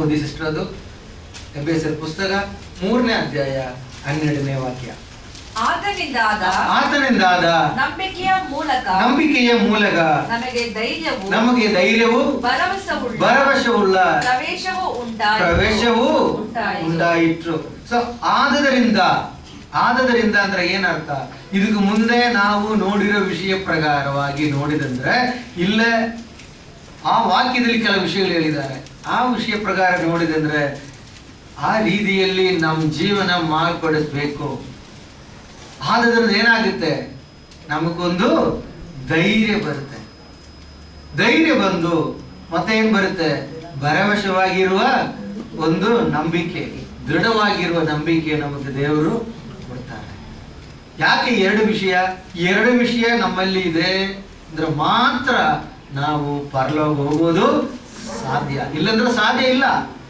ಓದಿ ಸಿಸ್ಟರ್ ಅದು ಎಬ್ಬೇಸರ್ ಪುಸ್ತಕ ಮೂರನೇ ಅಧ್ಯಾಯ ಹನ್ನೆರಡನೇ ವಾಕ್ಯ ಆತನಿಂದಾದ ಆತನಿಂದಾದ ನಂಬಿಕೆಯ ಮೂಲಕ ನಂಬಿಕೆಯ ಮೂಲಕ ನಮಗೆ ಧೈರ್ಯವು ನಮಗೆ ಧೈರ್ಯವು ಭರವಸವುಳ್ಳ ಭರವಸೆವುಳ್ಳ ಪ್ರವೇಶವು ಉಂಟಾಯಿತು ಪ್ರವೇಶವು ಉಂಟಾಯಿತು. ಉಂಟಾಯಿತು ಸೊ ಆದದರಿಂದ ಆದದರಿಂದ ಅಂದ್ರೆ ಏನರ್ಥ ಇದಕ್ಕೆ ಮುಂದೆ ನಾವು ನೋಡಿರೋ ವಿಷಯ ಪ್ರಕಾರವಾಗಿ ನೋಡಿದಂದ್ರೆ ಇಲ್ಲೇ ಆ ವಾಕ್ಯದಲ್ಲಿ ಕೆಲವು ವಿಷಯಗಳು ಹೇಳಿದ್ದಾರೆ ಆ ವಿಷಯ ಪ್ರಕಾರ ನೋಡಿದಂದ್ರೆ ಆ ರೀತಿಯಲ್ಲಿ ನಮ್ಮ ಜೀವನ ಮಾರ್ಪಡಿಸ್ಬೇಕು ಆದದ್ರಿಂದ ಏನಾಗುತ್ತೆ ನಮಗೊಂದು ಧೈರ್ಯ ಬರುತ್ತೆ ಧೈರ್ಯ ಬಂದು ಮತ್ತೆ ಏನ್ ಬರುತ್ತೆ ಭರವಸವಾಗಿರುವ ಒಂದು ನಂಬಿಕೆ ದೃಢವಾಗಿರುವ ನಂಬಿಕೆ ನಮಗೆ ದೇವರು ಕೊಡ್ತಾರೆ ಯಾಕೆ ಎರಡು ವಿಷಯ ಎರಡು ವಿಷಯ ನಮ್ಮಲ್ಲಿ ಇದೆ ಅಂದ್ರೆ ಮಾತ್ರ ನಾವು ಪರಲೋಕ ಹೋಗೋದು ಸಾಧ್ಯ ಇಲ್ಲಂದ್ರೆ ಸಾಧ್ಯ ಇಲ್ಲ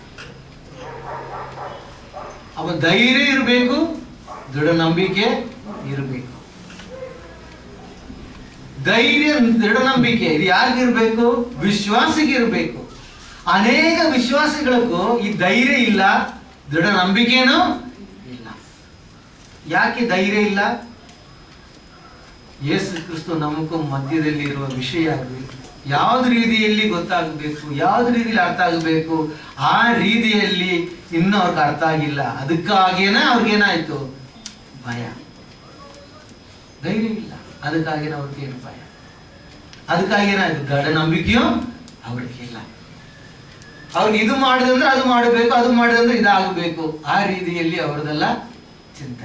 ಅವ ಧೈರ್ಯ ಇರಬೇಕು ದೃಢ ನಂಬಿಕೆ ಇರಬೇಕು ಧೈರ್ಯ ದೃಢ ನಂಬಿಕೆ ಇದು ಯಾರಿಗಿರ್ಬೇಕು ವಿಶ್ವಾಸಿಗೆ ಇರಬೇಕು ಅನೇಕ ವಿಶ್ವಾಸಿಗಳಿಗೂ ಈ ಧೈರ್ಯ ಇಲ್ಲ ದೃಢ ನಂಬಿಕೆನೂ ಇಲ್ಲ ಯಾಕೆ ಧೈರ್ಯ ಇಲ್ಲ ಯೇಸು ಕ್ರಿಸ್ತು ನಮಗೂ ಮಧ್ಯದಲ್ಲಿ ಇರುವ ವಿಷಯ ಆಗಬೇಕು ಯಾವ್ದು ರೀತಿಯಲ್ಲಿ ಗೊತ್ತಾಗಬೇಕು ಯಾವ್ದು ರೀತಿಯಲ್ಲಿ ಅರ್ಥ ಆಗಬೇಕು ಆ ರೀತಿಯಲ್ಲಿ ಇನ್ನೂ ಅವ್ರಿಗೆ ಅರ್ಥ ಆಗಿಲ್ಲ ಅದಕ್ಕಾಗೇನೆ ಅವ್ರಿಗೇನಾಯ್ತು ಭಯ ಧೈರ್ಯ ಇಲ್ಲ ಅದಕ್ಕಾಗಿ ಅವ್ರಿಗೆ ಏನು ಭಯ ಅದಕ್ಕಾಗಿ ಏನಾಯ್ತು ದೃಢ ನಂಬಿಕೆಯೂ ಅವ್ರಿಗೆ ಇಲ್ಲ ಅವ್ರಿಗೆ ಇದು ಮಾಡಿದಂದ್ರೆ ಅದು ಮಾಡಬೇಕು ಅದು ಮಾಡಿದಂದ್ರೆ ಇದಾಗಬೇಕು ಆ ರೀತಿಯಲ್ಲಿ ಅವರದೆಲ್ಲ ಚಿಂತೆ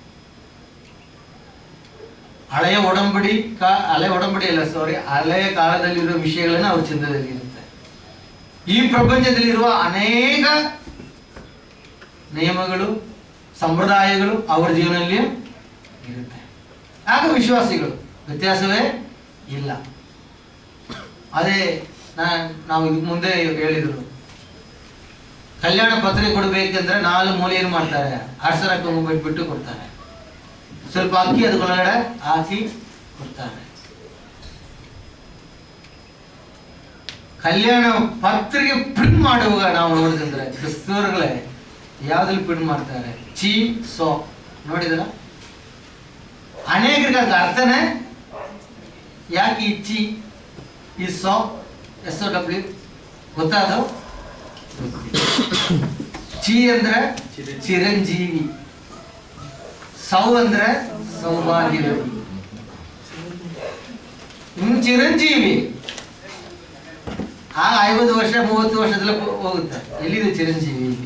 ಹಳೆಯ ಒಡಂಬಡಿ ಕಾ ಹಳೆ ಒಡಂಬಡಿ ಅಲ್ಲ ಸಾರಿ ಹಳೆಯ ಕಾಲದಲ್ಲಿರುವ ವಿಷಯಗಳನ್ನ ಅವ್ರ ಚಿಂತದಲ್ಲಿ ಇರುತ್ತೆ ಈ ಪ್ರಪಂಚದಲ್ಲಿರುವ ಅನೇಕ ನಿಯಮಗಳು ಸಂಪ್ರದಾಯಗಳು ಅವರ ಜೀವನದಲ್ಲಿ ಇರುತ್ತೆ ಆಗ ವಿಶ್ವಾಸಿಗಳು ವ್ಯತ್ಯಾಸವೇ ಇಲ್ಲ ಅದೇ ನಾ ನಾವು ಇದಕ್ಕೆ ಮುಂದೆ ಹೇಳಿದ್ರು ಕಲ್ಯಾಣ ಪತ್ರಿಕೆ ಕೊಡ್ಬೇಕಂದ್ರೆ ನಾಲ್ಕು ಮೂಲೆ ಏನು ಮಾಡ್ತಾರೆ ಅರಸರ ಬಿಟ್ಟು ಕೊಡ್ತಾರೆ ಸ್ವಲ್ಪ ಅಕ್ಕಿ ಅದಕ್ಕೊಳಗಡೆ ಹಾಕಿ ಕೊಡ್ತಾರೆ ಕಲ್ಯಾಣ ಪತ್ರಿಕೆ ಪ್ರಿಂಟ್ ಮಾಡುವಾಗ ನಾವು ನೋಡಿದ್ರೆ ಕ್ರಿಸ್ತವರುಗಳೇ ಯಾವ್ದ್ರಲ್ಲಿ ಪ್ರಿಂಟ್ ಮಾಡ್ತಾರೆ ಚಿ ಸೋ ನೋಡಿದ್ರ ಅನೇಕರಿಗೆ ಅದಕ್ಕೆ ಅರ್ಥನೇ ಯಾಕೆ ಈ ಚಿ ಈ ಸೋ ಎಸ್ ಒ ಡಬ್ಲ್ಯೂ ಗೊತ್ತಾದ ಚಿ ಅಂದ್ರೆ ಚಿರಂಜೀವಿ ಸೌ ಅಂದ್ರೆ ಸೌಭಾಗ್ಯವತಿ ಹ್ಮ್ ಚಿರಂಜೀವಿ ಆ ಐವತ್ತು ವರ್ಷ ಮೂವತ್ತು ವರ್ಷದಲ್ಲ ಹೋಗುತ್ತೆ ಎಲ್ಲಿದೆ ಚಿರಂಜೀವಿ ಇಲ್ಲಿ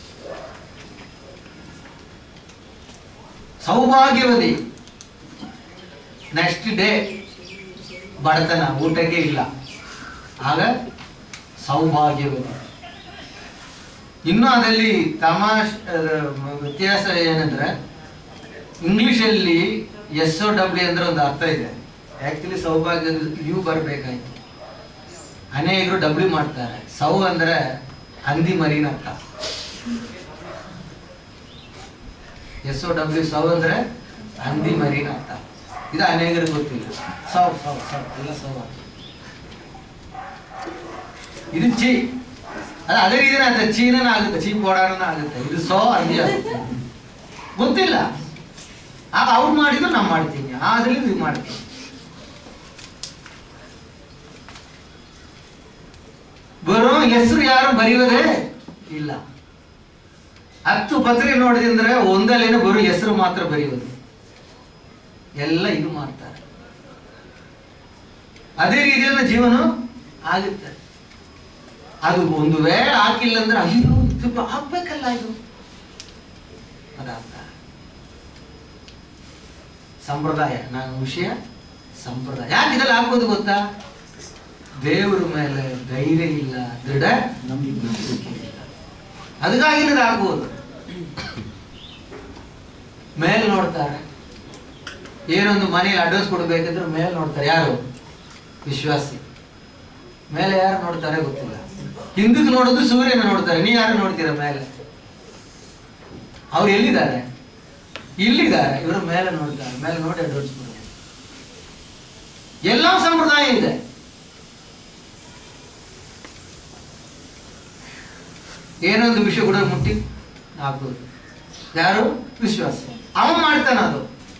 ಸೌಭಾಗ್ಯವತಿ ನೆಕ್ಸ್ಟ್ ಡೇ ಬಡತನ ಊಟಕ್ಕೆ ಇಲ್ಲ ಆಗ ಸೌಭಾಗ್ಯವತಿ ಇನ್ನು ಅದರಲ್ಲಿ ತಮಾಷ್ ಅದ್ರ ವ್ಯತ್ಯಾಸ ಏನಂದ್ರೆ ಇಂಗ್ಲಿಷಲ್ಲಿ ಎಸ್ ಒ ಡಬ್ಲ್ಯೂ ಅಂದ್ರೆ ಒಂದು ಅರ್ಥ ಇದೆ ಆಕ್ಚುಲಿ ಸೌಭಾಗ್ಯ ಯು ಬರಬೇಕಾಯ್ತು ಅನೇಕರು ಡಬ್ಲ್ಯೂ ಮಾಡ್ತಾರೆ ಸೌ ಅಂದ್ರೆ ಹಂದಿ ಮರಿನ ಅರ್ಥ ಎಸ್ ಒ ಡಬ್ಲ್ಯೂ ಸೌ ಅಂದ್ರೆ ಹಂದಿ ಮರಿನ ಅರ್ಥ ಇದು ಅನೇಕರಿಗೆ ಗೊತ್ತಿಲ್ಲ ಸೌ ಸೌ ಸೌ ಎಲ್ಲ ಸೌ ಅರ್ಥ. ಇದು ಚಿ ಅದು ಅದೇ ರೀತಿನೇ ಆಗುತ್ತೆ ಚೀನನ ಆಗುತ್ತೆ ಚೀಪ್ ಓಡಾಡನ ಆಗುತ್ತೆ ಇದು ಸೋ ಹಂದಿ ಆಗುತ್ತೆ ಗೊತ್ತಿಲ್ಲ ಆಗ ಅವ್ರು ಮಾಡಿದ್ರು ನಾವು ಮಾಡ್ತೀವಿ ಆದ್ರಲ್ಲಿ ಇದು ಮಾಡ್ತೀವಿ ಬರೋ ಹೆಸರು ಯಾರು ಬರೆಯೋದೇ ಇಲ್ಲ ಹತ್ತು ಪತ್ರಿಕೆ ನೋಡಿದ್ರೆ ಒಂದಲ್ಲೇನೆ ಬರೋ ಹೆಸರು ಮಾತ್ರ ಬರೆಯೋದು ಎಲ್ಲ ಇದು ಮಾಡ್ತಾರೆ ಅದೇ ರೀತಿಯಲ್ಲಿ ಜೀವನ ಆಗುತ್ತೆ ಅದು ಒಂದು ವೇಳೆ ಹಾಕಿಲ್ಲ ಅಂದ್ರೆ ಅಯ್ಯೋ ಇದು ಹಾಕ್ಬೇಕಲ್ಲ ಇದು ಅದಾಗ್ತ ಸಂಪ್ರದಾಯ ನಾನು ವಿಷಯ ಸಂಪ್ರದಾಯ ಯಾಕೆ ಇದೆಲ್ಲ ಹಾಕೋದು ಗೊತ್ತಾ ದೇವರ ಮೇಲೆ ಧೈರ್ಯ ಇಲ್ಲ ದೃಢ ನಂಬಿಕೆ ಇಲ್ಲ ಅದಕ್ಕಾಗಿ ಇದು ಹಾಕುವುದು ಮೇಲೆ ನೋಡ್ತಾರೆ ಏನೊಂದು ಮನೆಯಲ್ಲಿ ಅಡ್ರೆಸ್ ಕೊಡ್ಬೇಕಂದ್ರೆ ಮೇಲೆ ನೋಡ್ತಾರೆ ಯಾರು ವಿಶ್ವಾಸಿ ಮೇಲೆ ಯಾರು ನೋಡ್ತಾರೆ ಗೊತ್ತಿಲ್ಲ ಹಿಂದಕ್ಕೆ ನೋಡೋದು ಸೂರ್ಯನ ನೋಡ್ತಾರೆ ನೀ ಯಾರು ನೋಡ್ತೀರ ಮೇಲೆ ಅವ್ರು ಎಲ್ಲಿದ್ದಾರೆ ಇಲ್ಲಿದ್ದಾರೆ ಇವರು ಮೇಲೆ ನೋಡ್ತಾರೆ ಮೇಲೆ ನೋಡಿ ಅಡ್ರೆಸ್ ಕೊಡ್ತಾರೆ ಎಲ್ಲ ಸಂಪ್ರದಾಯ ಇದೆ ಏನೊಂದು ವಿಷಯ ಕೂಡ ಮುಟ್ಟಿ ಹಾಕೋದು ಯಾರು ವಿಶ್ವಾಸ ಅವ ಮಾಡ್ತಾನ ಅದು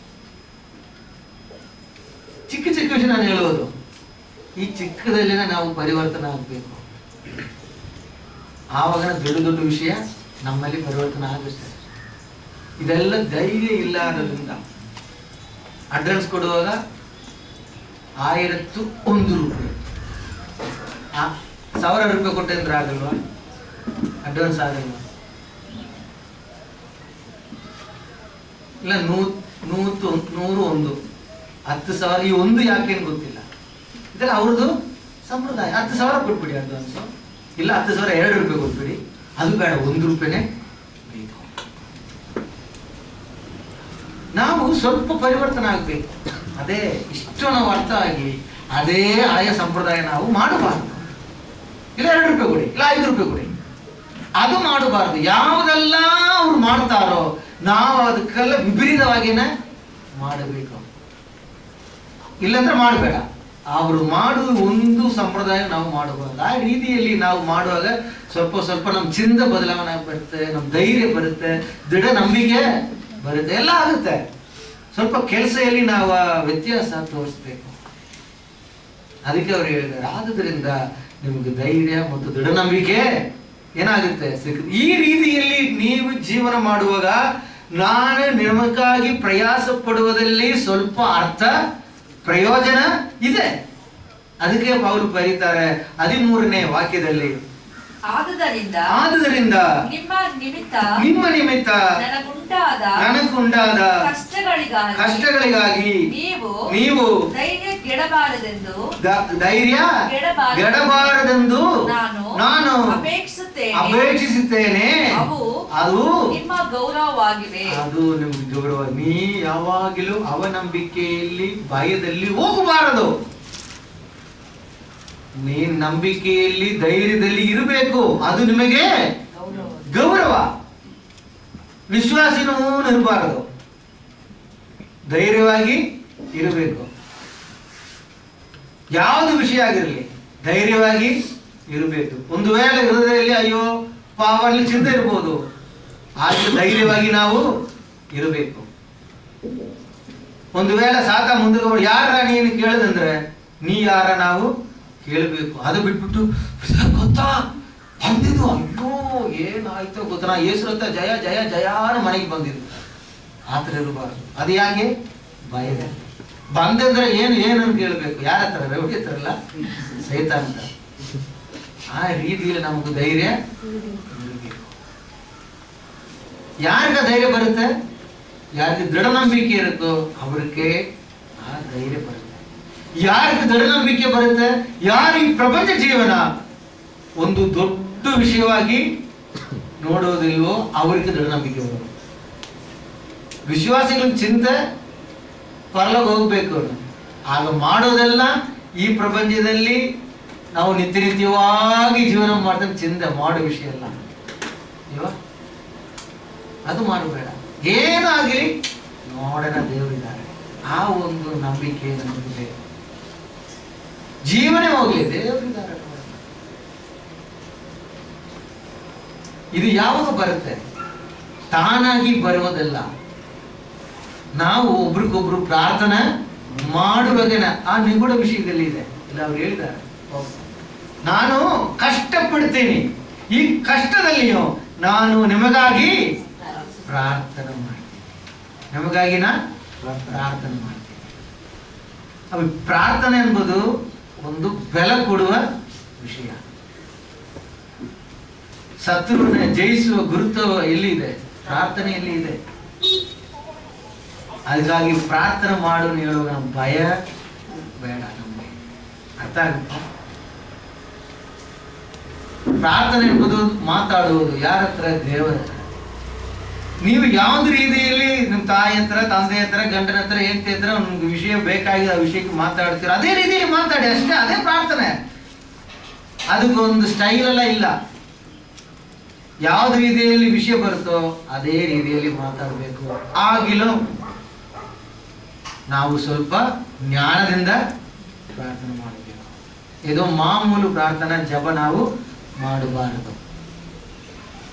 ಚಿಕ್ಕ ಚಿಕ್ಕ ವಿಷಯ ನಾನು ಹೇಳುವುದು ಈ ಚಿಕ್ಕದಲ್ಲಿನ ನಾವು ಪರಿವರ್ತನೆ ಆಗಬೇಕು ಆವಾಗ ದೊಡ್ಡ ದೊಡ್ಡ ವಿಷಯ ನಮ್ಮಲ್ಲಿ ಪರಿವರ್ತನೆ ಆಗುತ್ತೆ ಇದೆಲ್ಲ ಧೈರ್ಯ ಇಲ್ಲದ್ರಿಂದ ಅಡ್ರೆಸ್ ಕೊಡುವಾಗ ಆಯಿರತ್ತು ಒಂದು ರೂಪಾಯಿ ಆ, ಸಾವಿರ ರೂಪಾಯಿ ಕೊಟ್ಟೆ ಅಂದ್ರೆ ಆಗಲ್ವಾ ಅಡ್ವಾನ್ಸ್ ಆಗಲ್ವಾ ಇಲ್ಲ ನೂ ನೂತು ನೂರು ಒಂದು ಹತ್ತು ಸಾವಿರ ಈ ಒಂದು ಯಾಕೇನು ಗೊತ್ತಿಲ್ಲ ಇದೆಲ್ಲ ಅವ್ರದ್ದು ಸಂಪ್ರದಾಯ ಹತ್ತು ಸಾವಿರ ಕೊಟ್ಬಿಡಿ ಅಡ್ವಾನ್ಸು ಇಲ್ಲ ಹತ್ತು ಸಾವಿರ ಎರಡು ರೂಪಾಯಿ ಕೊಟ್ಬಿಡಿ ಅದು ಬೇಡ ಒಂದು ರೂಪಾಯಿನೇ ಬೇಕು ನಾವು ಸ್ವಲ್ಪ ಪರಿವರ್ತನೆ ಆಗಬೇಕು ಅದೇ ಇಷ್ಟು ನಾವು ಅರ್ಥ ಆಗಿ ಅದೇ ಹಳೆಯ ಸಂಪ್ರದಾಯ ನಾವು ಮಾಡಬಾರ್ದು ಇಲ್ಲ ಎರಡು ರೂಪಾಯಿ ಕೊಡಿ ಇಲ್ಲ ಐದು ರೂಪಾಯಿ ಕೊಡಿ ಅದು ಮಾಡಬಾರ್ದು ಯಾವುದೆಲ್ಲ ಅವ್ರು ಮಾಡ್ತಾರೋ ನಾವು ಅದಕ್ಕೆಲ್ಲ ವಿಪರೀತವಾಗಿನೇ ಮಾಡಬೇಕು ಇಲ್ಲಂದ್ರೆ ಮಾಡಬೇಡ ಅವರು ಮಾಡುವ ಒಂದು ಸಂಪ್ರದಾಯ ನಾವು ಮಾಡಬಾರ್ದು ಆ ರೀತಿಯಲ್ಲಿ ನಾವು ಮಾಡುವಾಗ ಸ್ವಲ್ಪ ಸ್ವಲ್ಪ ನಮ್ಮ ಚಿಂತ ಬದಲಾವಣೆ ಬರುತ್ತೆ ನಮ್ಮ ಧೈರ್ಯ ಬರುತ್ತೆ ದೃಢ ನಂಬಿಕೆ ಬರುತ್ತೆ ಎಲ್ಲ ಆಗುತ್ತೆ ಸ್ವಲ್ಪ ಕೆಲಸದಲ್ಲಿ ನಾವು ಆ ವ್ಯತ್ಯಾಸ ತೋರಿಸ್ಬೇಕು ಅದಕ್ಕೆ ಅವ್ರು ಹೇಳಿದ್ದಾರೆ ಆದುದರಿಂದ ನಿಮ್ಗೆ ಧೈರ್ಯ ಮತ್ತು ದೃಢ ನಂಬಿಕೆ ಏನಾಗುತ್ತೆ ಸಿಗುತ್ತೆ ಈ ರೀತಿಯಲ್ಲಿ ನೀವು ಜೀವನ ಮಾಡುವಾಗ ನಾನು ನಿಮಗಾಗಿ ಪ್ರಯಾಸ ಪಡುವುದಲ್ಲಿ ಸ್ವಲ್ಪ ಅರ್ಥ ಪ್ರಯೋಜನ ಇದೆ ಅದಕ್ಕೆ ಪೌಲು ಬರೀತಾರೆ ಹದಿಮೂರನೇ ವಾಕ್ಯದಲ್ಲಿ ಆದುದರಿಂದ ಆದುದರಿಂದ ನಿಮ್ಮ ನಿಮಿತ್ತ ನಿಮ್ಮ ನಿಮಿತ್ತ ನನಗುಂಟಾದ ನನಗುಂಟಾದ ಕಷ್ಟಗಳಿಗಾಗಿ ಕಷ್ಟಗಳಿಗಾಗಿ ನೀವು ನೀವು ಧೈರ್ಯ ಕೆಡಬಾರದೆಂದು ದ- ಧೈರ್ಯ ಕೆಡಬಾರದು. ಕೆಡಬಾರದೆಂದು ನಾನು ನಾನು ಅಪೇಕ್ಷಿಸುತ್ತೇನೆ ಅಪೇಕ್ಷಿಸುತ್ತೇನೆ ಅವು ಅದು ನಿಮ್ಮ ಗೌರವವಾಗಿವೆ ಅದು ನಿಮ್ಗೆ ಗೌರವ ನೀ ಯಾವಾಗಲೂ ಅವನಂಬಿಕೆಯಲ್ಲಿ ಭಯದಲ್ಲಿ ಹೋಗಬಾರದು ನೀನ್ ನಂಬಿಕೆಯಲ್ಲಿ ಧೈರ್ಯದಲ್ಲಿ ಇರಬೇಕು ಅದು ನಿಮಗೆ ಗೌರವ ಗೌರವ ವಿಶ್ವಾಸಿನೂ ಇರಬಾರದು ಧೈರ್ಯವಾಗಿ ಇರಬೇಕು ಯಾವುದು ವಿಷಯ ಆಗಿರಲಿ ಧೈರ್ಯವಾಗಿ ಇರಬೇಕು ಒಂದು ವೇಳೆ ಹೃದಯದಲ್ಲಿ ಅಯ್ಯೋ ಪಾವಲ್ಲಿ ಚಿಂತೆ ಇರ್ಬೋದು ಆದ್ರೆ ಧೈರ್ಯವಾಗಿ ನಾವು ಇರಬೇಕು ಒಂದು ವೇಳೆ ಸಾಕ ಮುಂದೆ ಯಾರ ನೀನು ಕೇಳದಂದ್ರೆ ನೀ ಯಾರ ನಾವು ಕೇಳಬೇಕು ಅದು ಬಿಟ್ಬಿಟ್ಟು "ಸರ್, ಗೊತ್ತಾ ಬಂದಿದ್ದು ಅಯ್ಯೋ ಏನಾಯ್ತೋ ಗೊತ್ತಾ ನಾ ಯೇಸು ಅಂತ ಜಯ ಜಯ ಜಯ ಅನ್ನೋ ಮನೆಗೆ ಬಂದಿದ್ದು ಆ ಥರ ಇರಬಾರ್ದು ಅದು ಯಾಕೆ ಭಯದ ಬಂದಂದ್ರೆ ಏನು ಏನನ್ನು ಕೇಳಬೇಕು ಯಾರ ಹತ್ರ ರವಿ ಹತ್ರಲ್ಲ ಸಹಿತ ಅಂತ ಆ ರೀತಿಯಲ್ಲಿ ನಮಗೆ ಧೈರ್ಯ ಇರ್ಬೇಕು. ಯಾರಿಗ ಧೈರ್ಯ ಬರುತ್ತೆ ಯಾರಿಗೆ ದೃಢ ನಂಬಿಕೆ ಇರುತ್ತೋ ಅವ್ರಿಗೆ ಆ ಧೈರ್ಯ ಬರುತ್ತೆ ಯಾರಿಗೆ ದೃಢ ನಂಬಿಕೆ ಬರುತ್ತೆ ಯಾರು ಈ ಪ್ರಪಂಚ ಜೀವನ ಒಂದು ದೊಡ್ಡ ವಿಷಯವಾಗಿ ನೋಡೋದಿಲ್ವೋ ಅವರಿಗೆ ದೃಢ ನಂಬಿಕೆ ಬರುತ್ತೆ ವಿಶ್ವಾಸಿಗಳ ಚಿಂತೆ ಪರಲೋಕ ಹೋಗ್ಬೇಕು ಅವ್ರು. ಆಗ ಮಾಡೋದೆಲ್ಲ ಈ ಪ್ರಪಂಚದಲ್ಲಿ ನಾವು ನಿತ್ಯ ನಿತ್ಯವಾಗಿ ಜೀವನ ಮಾಡ್ತಾರೆ ಚಿಂತೆ ಮಾಡೋ ವಿಷಯ ಅಲ್ಲ ಇಲ್ವಾ ಅದು ಮಾಡಬೇಡ ಏನಾಗಲಿ ನೋಡೋಣ ದೇವರಿದ್ದಾರೆ ಆ ಒಂದು ನಂಬಿಕೆ ನಮಗೆ ಬೇಕು ಜೀವನೇ ಹೋಗ್ಲಿ ದೇವರಿದ್ದಾರೆ ನೋಡೋಣ. ಇದು ಯಾವಾಗ ಬರುತ್ತೆ ತಾನಾಗಿ ಬರುವುದಲ್ಲ ನಾವು ಒಬ್ರಿಗೊಬ್ರು ಪ್ರಾರ್ಥನೆ ಮಾಡುವಾಗನ ಆ ನಿಗೂಢ ವಿಷಯದಲ್ಲಿ ಇದೆ ಇಲ್ಲ ಅವ್ರು ಹೇಳಿದ್ದಾರೆ ನಾನು ಕಷ್ಟಪಡ್ತೀನಿ ಈ ಕಷ್ಟದಲ್ಲಿಯೂ ನಾನು ನಿಮಗಾಗಿ ಪ್ರಾರ್ಥನೆ ಮಾಡ್ತೀನಿ ನಿಮಗಾಗಿ ನಾ ಪ್ರಾರ್ಥನೆ ಮಾಡ್ತೀನಿ ಅವು ಪ್ರಾರ್ಥನೆ ಎಂಬುದು ಒಂದು ಬೆಲೆ ಕೊಡುವ ವಿಷಯ ಶತ್ರುವಿನ ಜಯಿಸುವ ಗುರುತು ಎಲ್ಲಿದೆ ಪ್ರಾರ್ಥನೆಯಲ್ಲಿ ಇದೆ ಅದಕ್ಕಾಗಿ ಪ್ರಾರ್ಥನೆ ಮಾಡು ಅಂತ ಹೇಳುವಾಗ ನಮ್ಗೆ ಭಯ ಬೇಡ ನಮಗೆ ಅರ್ಥ ಆಗುತ್ತಾ ಪ್ರಾರ್ಥನೆ ಎಂಬುದು ಮಾತಾಡುವುದು ಯಾರ ಹತ್ರ ದೇವರ ಹತ್ರ ನೀವು ಯಾವ್ದು ರೀತಿಯಲ್ಲಿ ನಿಮ್ಮ ತಾಯಿ ಹತ್ರ ತಂದೆ ಹತ್ರ ಗಂಡನ ಹತ್ರ ಹೆಂಡತಿ ಹತ್ರ ಒಂದು ವಿಷಯ ಬೇಕಾಗಿದೆ ಆ ವಿಷಯಕ್ಕೆ ಮಾತಾಡ್ತೀರ ಅದೇ ರೀತಿಯಲ್ಲಿ ಮಾತಾಡಿ ಅಷ್ಟೇ ಅದೇ ಪ್ರಾರ್ಥನೆ ಅದಕ್ಕೊಂದು ಸ್ಟೈಲ್ ಎಲ್ಲ ಇಲ್ಲ ಯಾವ್ದು ರೀತಿಯಲ್ಲಿ ವಿಷಯ ಬರುತ್ತೋ ಅದೇ ರೀತಿಯಲ್ಲಿ ಮಾತಾಡಬೇಕು ಆಗಿಲೂ ನಾವು ಸ್ವಲ್ಪ ಜ್ಞಾನದಿಂದ ಪ್ರಾರ್ಥನೆ ಮಾಡಬೇಕು ಇದು ಮಾಮೂಲು ಪ್ರಾರ್ಥನಾ ಜಪ ನಾವು ಮಾಡಬಾರದು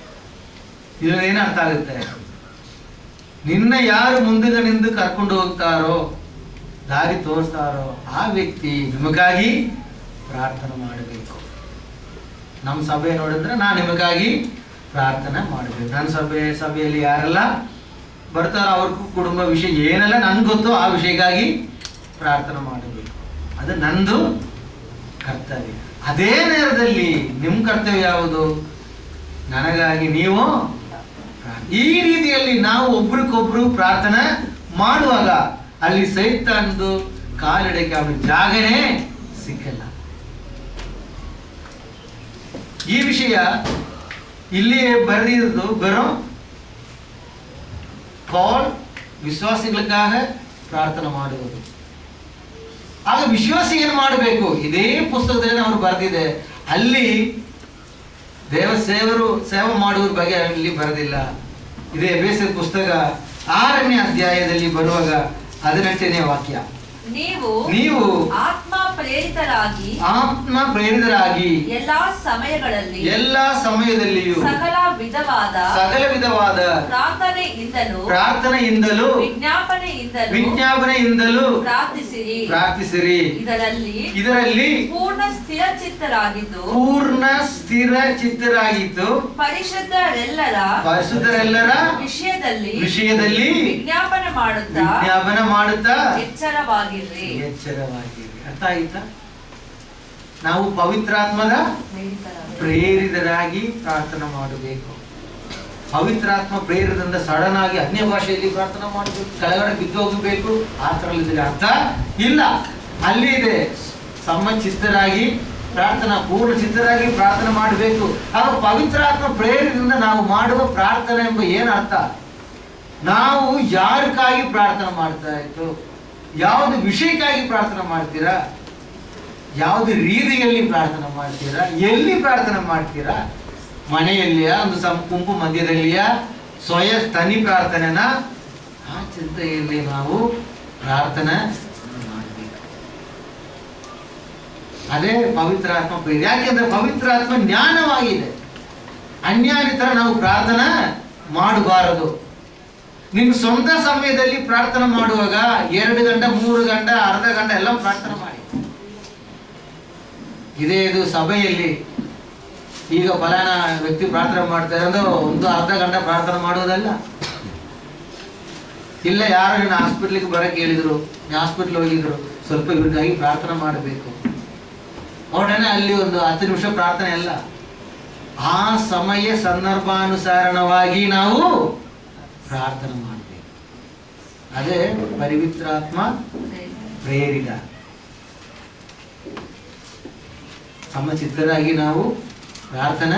ಇದರಿಂದ ಏನು ಅರ್ಥ ಆಗುತ್ತೆ ನಿನ್ನ ಯಾರು ಮುಂದಿನ ನಿಂದು ಕರ್ಕೊಂಡು ಹೋಗ್ತಾರೋ ದಾರಿ ತೋರಿಸ್ತಾರೋ ಆ ವ್ಯಕ್ತಿ ನಿಮಗಾಗಿ ಪ್ರಾರ್ಥನೆ ಮಾಡಬೇಕು ನಮ್ಮ ಸಭೆ ನೋಡಿದ್ರೆ ನಾನು ನಿಮಗಾಗಿ ಪ್ರಾರ್ಥನೆ ಮಾಡಬೇಕು ನನ್ನ ಸಭೆ ಸಭೆಯಲ್ಲಿ ಯಾರೆಲ್ಲ ಬರ್ತಾರೋ ಅವ್ರ ಕುಟುಂಬ ವಿಷಯ ಏನೆಲ್ಲ ನನ್ಗೆ ಗೊತ್ತೋ ಆ ವಿಷಯಕ್ಕಾಗಿ ಪ್ರಾರ್ಥನೆ ಮಾಡಬೇಕು ಅದು ನಂದು ಕರ್ತವ್ಯ ಅದೇ ನೇರದಲ್ಲಿ ನಿಮ್ಮ ಕರ್ತವ್ಯ ಯಾವುದು ನನಗಾಗಿ ನೀವು ಪ್ರಾರ್ಥನೆ. ಈ ರೀತಿಯಲ್ಲಿ ನಾವು ಒಬ್ರಿಗೊಬ್ರು ಪ್ರಾರ್ಥನೆ ಮಾಡುವಾಗ ಅಲ್ಲಿ ಸೈತಾನ್ದು ಕಾಲಿಡಕ್ಕೆ ಅವನ ಜಾಗನೇ ಸಿಕ್ಕಲ್ಲ ಈ ವಿಷಯ ಇಲ್ಲಿ ಬರೆದಿರೋದು ಬರೋ ಪಾಲ್ ವಿಶ್ವಾಸಿಗಳಿಗಾಗ ಪ್ರಾರ್ಥನೆ ಮಾಡುವುದು ಆಗ ವಿಶ್ವಾಸಿ ಏನು ಮಾಡಬೇಕು ಇದೇ ಪುಸ್ತಕದಲ್ಲಿ ಅವರು ಬರೆದಿದೆ ಅಲ್ಲಿ ದೇವ ಸೇವರು ಸೇವೆ ಮಾಡುವ ಬಗ್ಗೆ ಅಲ್ಲಿ ಬರೆದಿಲ್ಲ ಇದೇ ಬೇಸಿದ ಪುಸ್ತಕ ಆರನೇ ಅಧ್ಯಾಯದಲ್ಲಿ ಬರುವಾಗ ಹದಿನೆಂಟನೇ ವಾಕ್ಯ ನೀವು ನೀವು ಆತ್ಮ ಪ್ರೇರಿತರಾಗಿ ಆತ್ಮ ಪ್ರೇರಿತರಾಗಿ ಎಲ್ಲಾ ಸಮಯಗಳಲ್ಲಿ ಎಲ್ಲ ಸಮಯದಲ್ಲಿಯೂ ಸಕಲ ವಿಧವಾದ ಸಕಲ ವಿಧವಾದ ಪ್ರಾರ್ಥನೆಯಿಂದಲೂ ಪ್ರಾರ್ಥನೆಯಿಂದಲೂ ವಿಜ್ಞಾಪನೆಯಿಂದಲೂ ವಿಜ್ಞಾಪನೆಯಿಂದಲೂ ಪ್ರಾರ್ಥಿಸಿರಿ ಪ್ರಾರ್ಥಿಸಿರಿ ಇದರಲ್ಲಿ ಇದರಲ್ಲಿ ಪೂರ್ಣ ಸ್ಥಿರ ಚಿತ್ತರಾಗಿದ್ದು ಪೂರ್ಣ ಸ್ಥಿರ ಚಿತ್ತರಾಗಿದ್ದು ಪರಿಶುದ್ಧರೆಲ್ಲರ ಪರಿಶುದ್ಧರೆಲ್ಲರ ವಿಷಯದಲ್ಲಿ ವಿಷಯದಲ್ಲಿ ವಿಜ್ಞಾಪನೆ ಮಾಡುತ್ತಾ ವಿಜ್ಞಾಪನ ಮಾಡುತ್ತಾ ಎಚ್ಚರವಾಗಿರ್ರಿ ಎಚ್ಚರವಾಗಿರಿ ಅರ್ಥ ಆಯ್ತಾ ನಾವು ಪವಿತ್ರಾತ್ಮದ ಪ್ರೇರಿತರಾಗಿರಿ. ಪ್ರೇರಿತರಾಗಿ ಪ್ರಾರ್ಥನೆ ಮಾಡಬೇಕು ಪವಿತ್ರಾತ್ಮ ಪ್ರೇರಿತದಿಂದ ಸಡನ್ ಆಗಿ ಅನ್ಯ ಭಾಷೆಯಲ್ಲಿ ಪ್ರಾರ್ಥನೆ ಮಾಡಬೇಕು ಕೆಳಗಡೆ ಬಿದ್ದು ಹೋಗಬೇಕು ಆ ಥರಲ್ಲಿದ್ರೆ ಅರ್ಥ ಇಲ್ಲ ಅಲ್ಲಿ ಇದೆ ಸಮಚಿತ್ತರಾಗಿ ಪ್ರಾರ್ಥನಾ ಪೂರ್ಣ ಚಿತ್ತರಾಗಿ ಪ್ರಾರ್ಥನೆ ಮಾಡಬೇಕು ಆಗ ಪವಿತ್ರಾತ್ಮ ಪ್ರೇರಿತದಿಂದ ನಾವು ಮಾಡುವ ಪ್ರಾರ್ಥನೆ ಎಂಬ ಏನು ಅರ್ಥ ನಾವು ಯಾರಕ್ಕಾಗಿ ಪ್ರಾರ್ಥನೆ ಮಾಡ್ತಾ ಇತ್ತು ಯಾವುದು ವಿಷಯಕ್ಕಾಗಿ ಪ್ರಾರ್ಥನೆ ಮಾಡ್ತೀರಾ ಯಾವುದು ರೀತಿಯಲ್ಲಿ ಪ್ರಾರ್ಥನೆ ಮಾಡ್ತೀರಾ ಎಲ್ಲಿ ಪ್ರಾರ್ಥನೆ ಮಾಡ್ತೀರಾ ಮನೆಯಲ್ಲಿಯಾ ಒಂದು ಸಂ ಗುಂಪು ಮಧ್ಯದಲ್ಲಿಯಾ ಸ್ವಯ ತನಿ ಪ್ರಾರ್ಥನೆನ ಆ ಚಿಂತೆಯಲ್ಲಿ ನಾವು ಪ್ರಾರ್ಥನೆ ಮಾಡಬೇಕು ಅದೇ ಪವಿತ್ರಾತ್ಮ ಪ್ರೇರಿ ಯಾಕೆಂದ್ರೆ ಪವಿತ್ರಾತ್ಮ ಜ್ಞಾನವಾಗಿದೆ ಅನ್ಯಾನಿ ತರ ನಾವು ಪ್ರಾರ್ಥನೆ ಮಾಡಬಾರದು ನಿಮ್ಮ ಸ್ವಂತ ಸಮಯದಲ್ಲಿ ಪ್ರಾರ್ಥನೆ ಮಾಡುವಾಗ ಎರಡು ಗಂಟೆ ಮೂರು ಗಂಟೆ ಅರ್ಧ ಗಂಟೆ ಎಲ್ಲ ಪ್ರಾರ್ಥನೆ ಮಾಡಿ ಇದೇ ಇದು ಸಭೆಯಲ್ಲಿ ಈಗ ಫಲಾನ ವ್ಯಕ್ತಿ ಪ್ರಾರ್ಥನೆ ಮಾಡ್ತಾರೆ ಅಂದ್ರೆ ಒಂದು ಅರ್ಧ ಗಂಟೆ ಪ್ರಾರ್ಥನೆ ಮಾಡುವುದಲ್ಲ ಇಲ್ಲ ಯಾರು ನೀನು ಹಾಸ್ಪಿಟ್ಲಿಗೆ ಬರಕ್ಕೆ ಹೇಳಿದ್ರು ಹಾಸ್ಪಿಟ್ಲ್ ಹೋಗಿದ್ರು ಸ್ವಲ್ಪ ಇವ್ರಿಗಾಗಿ ಪ್ರಾರ್ಥನೆ ಮಾಡಬೇಕು ಒಡನೆ ಅಲ್ಲಿ ಒಂದು ಹತ್ತು ನಿಮಿಷ ಪ್ರಾರ್ಥನೆ ಅಲ್ಲ ಆ ಸಮಯ ಸಂದರ್ಭಾನುಸಾರಣವಾಗಿ ನಾವು ಪ್ರಾರ್ಥನೆ ಮಾಡಬೇಕು ಅದೇ ಪವಿತ್ರಾತ್ಮ ಪ್ರೇರಿತ ಸಮಚಿತ್ತರಾಗಿ ನಾವು ಪ್ರಾರ್ಥನೆ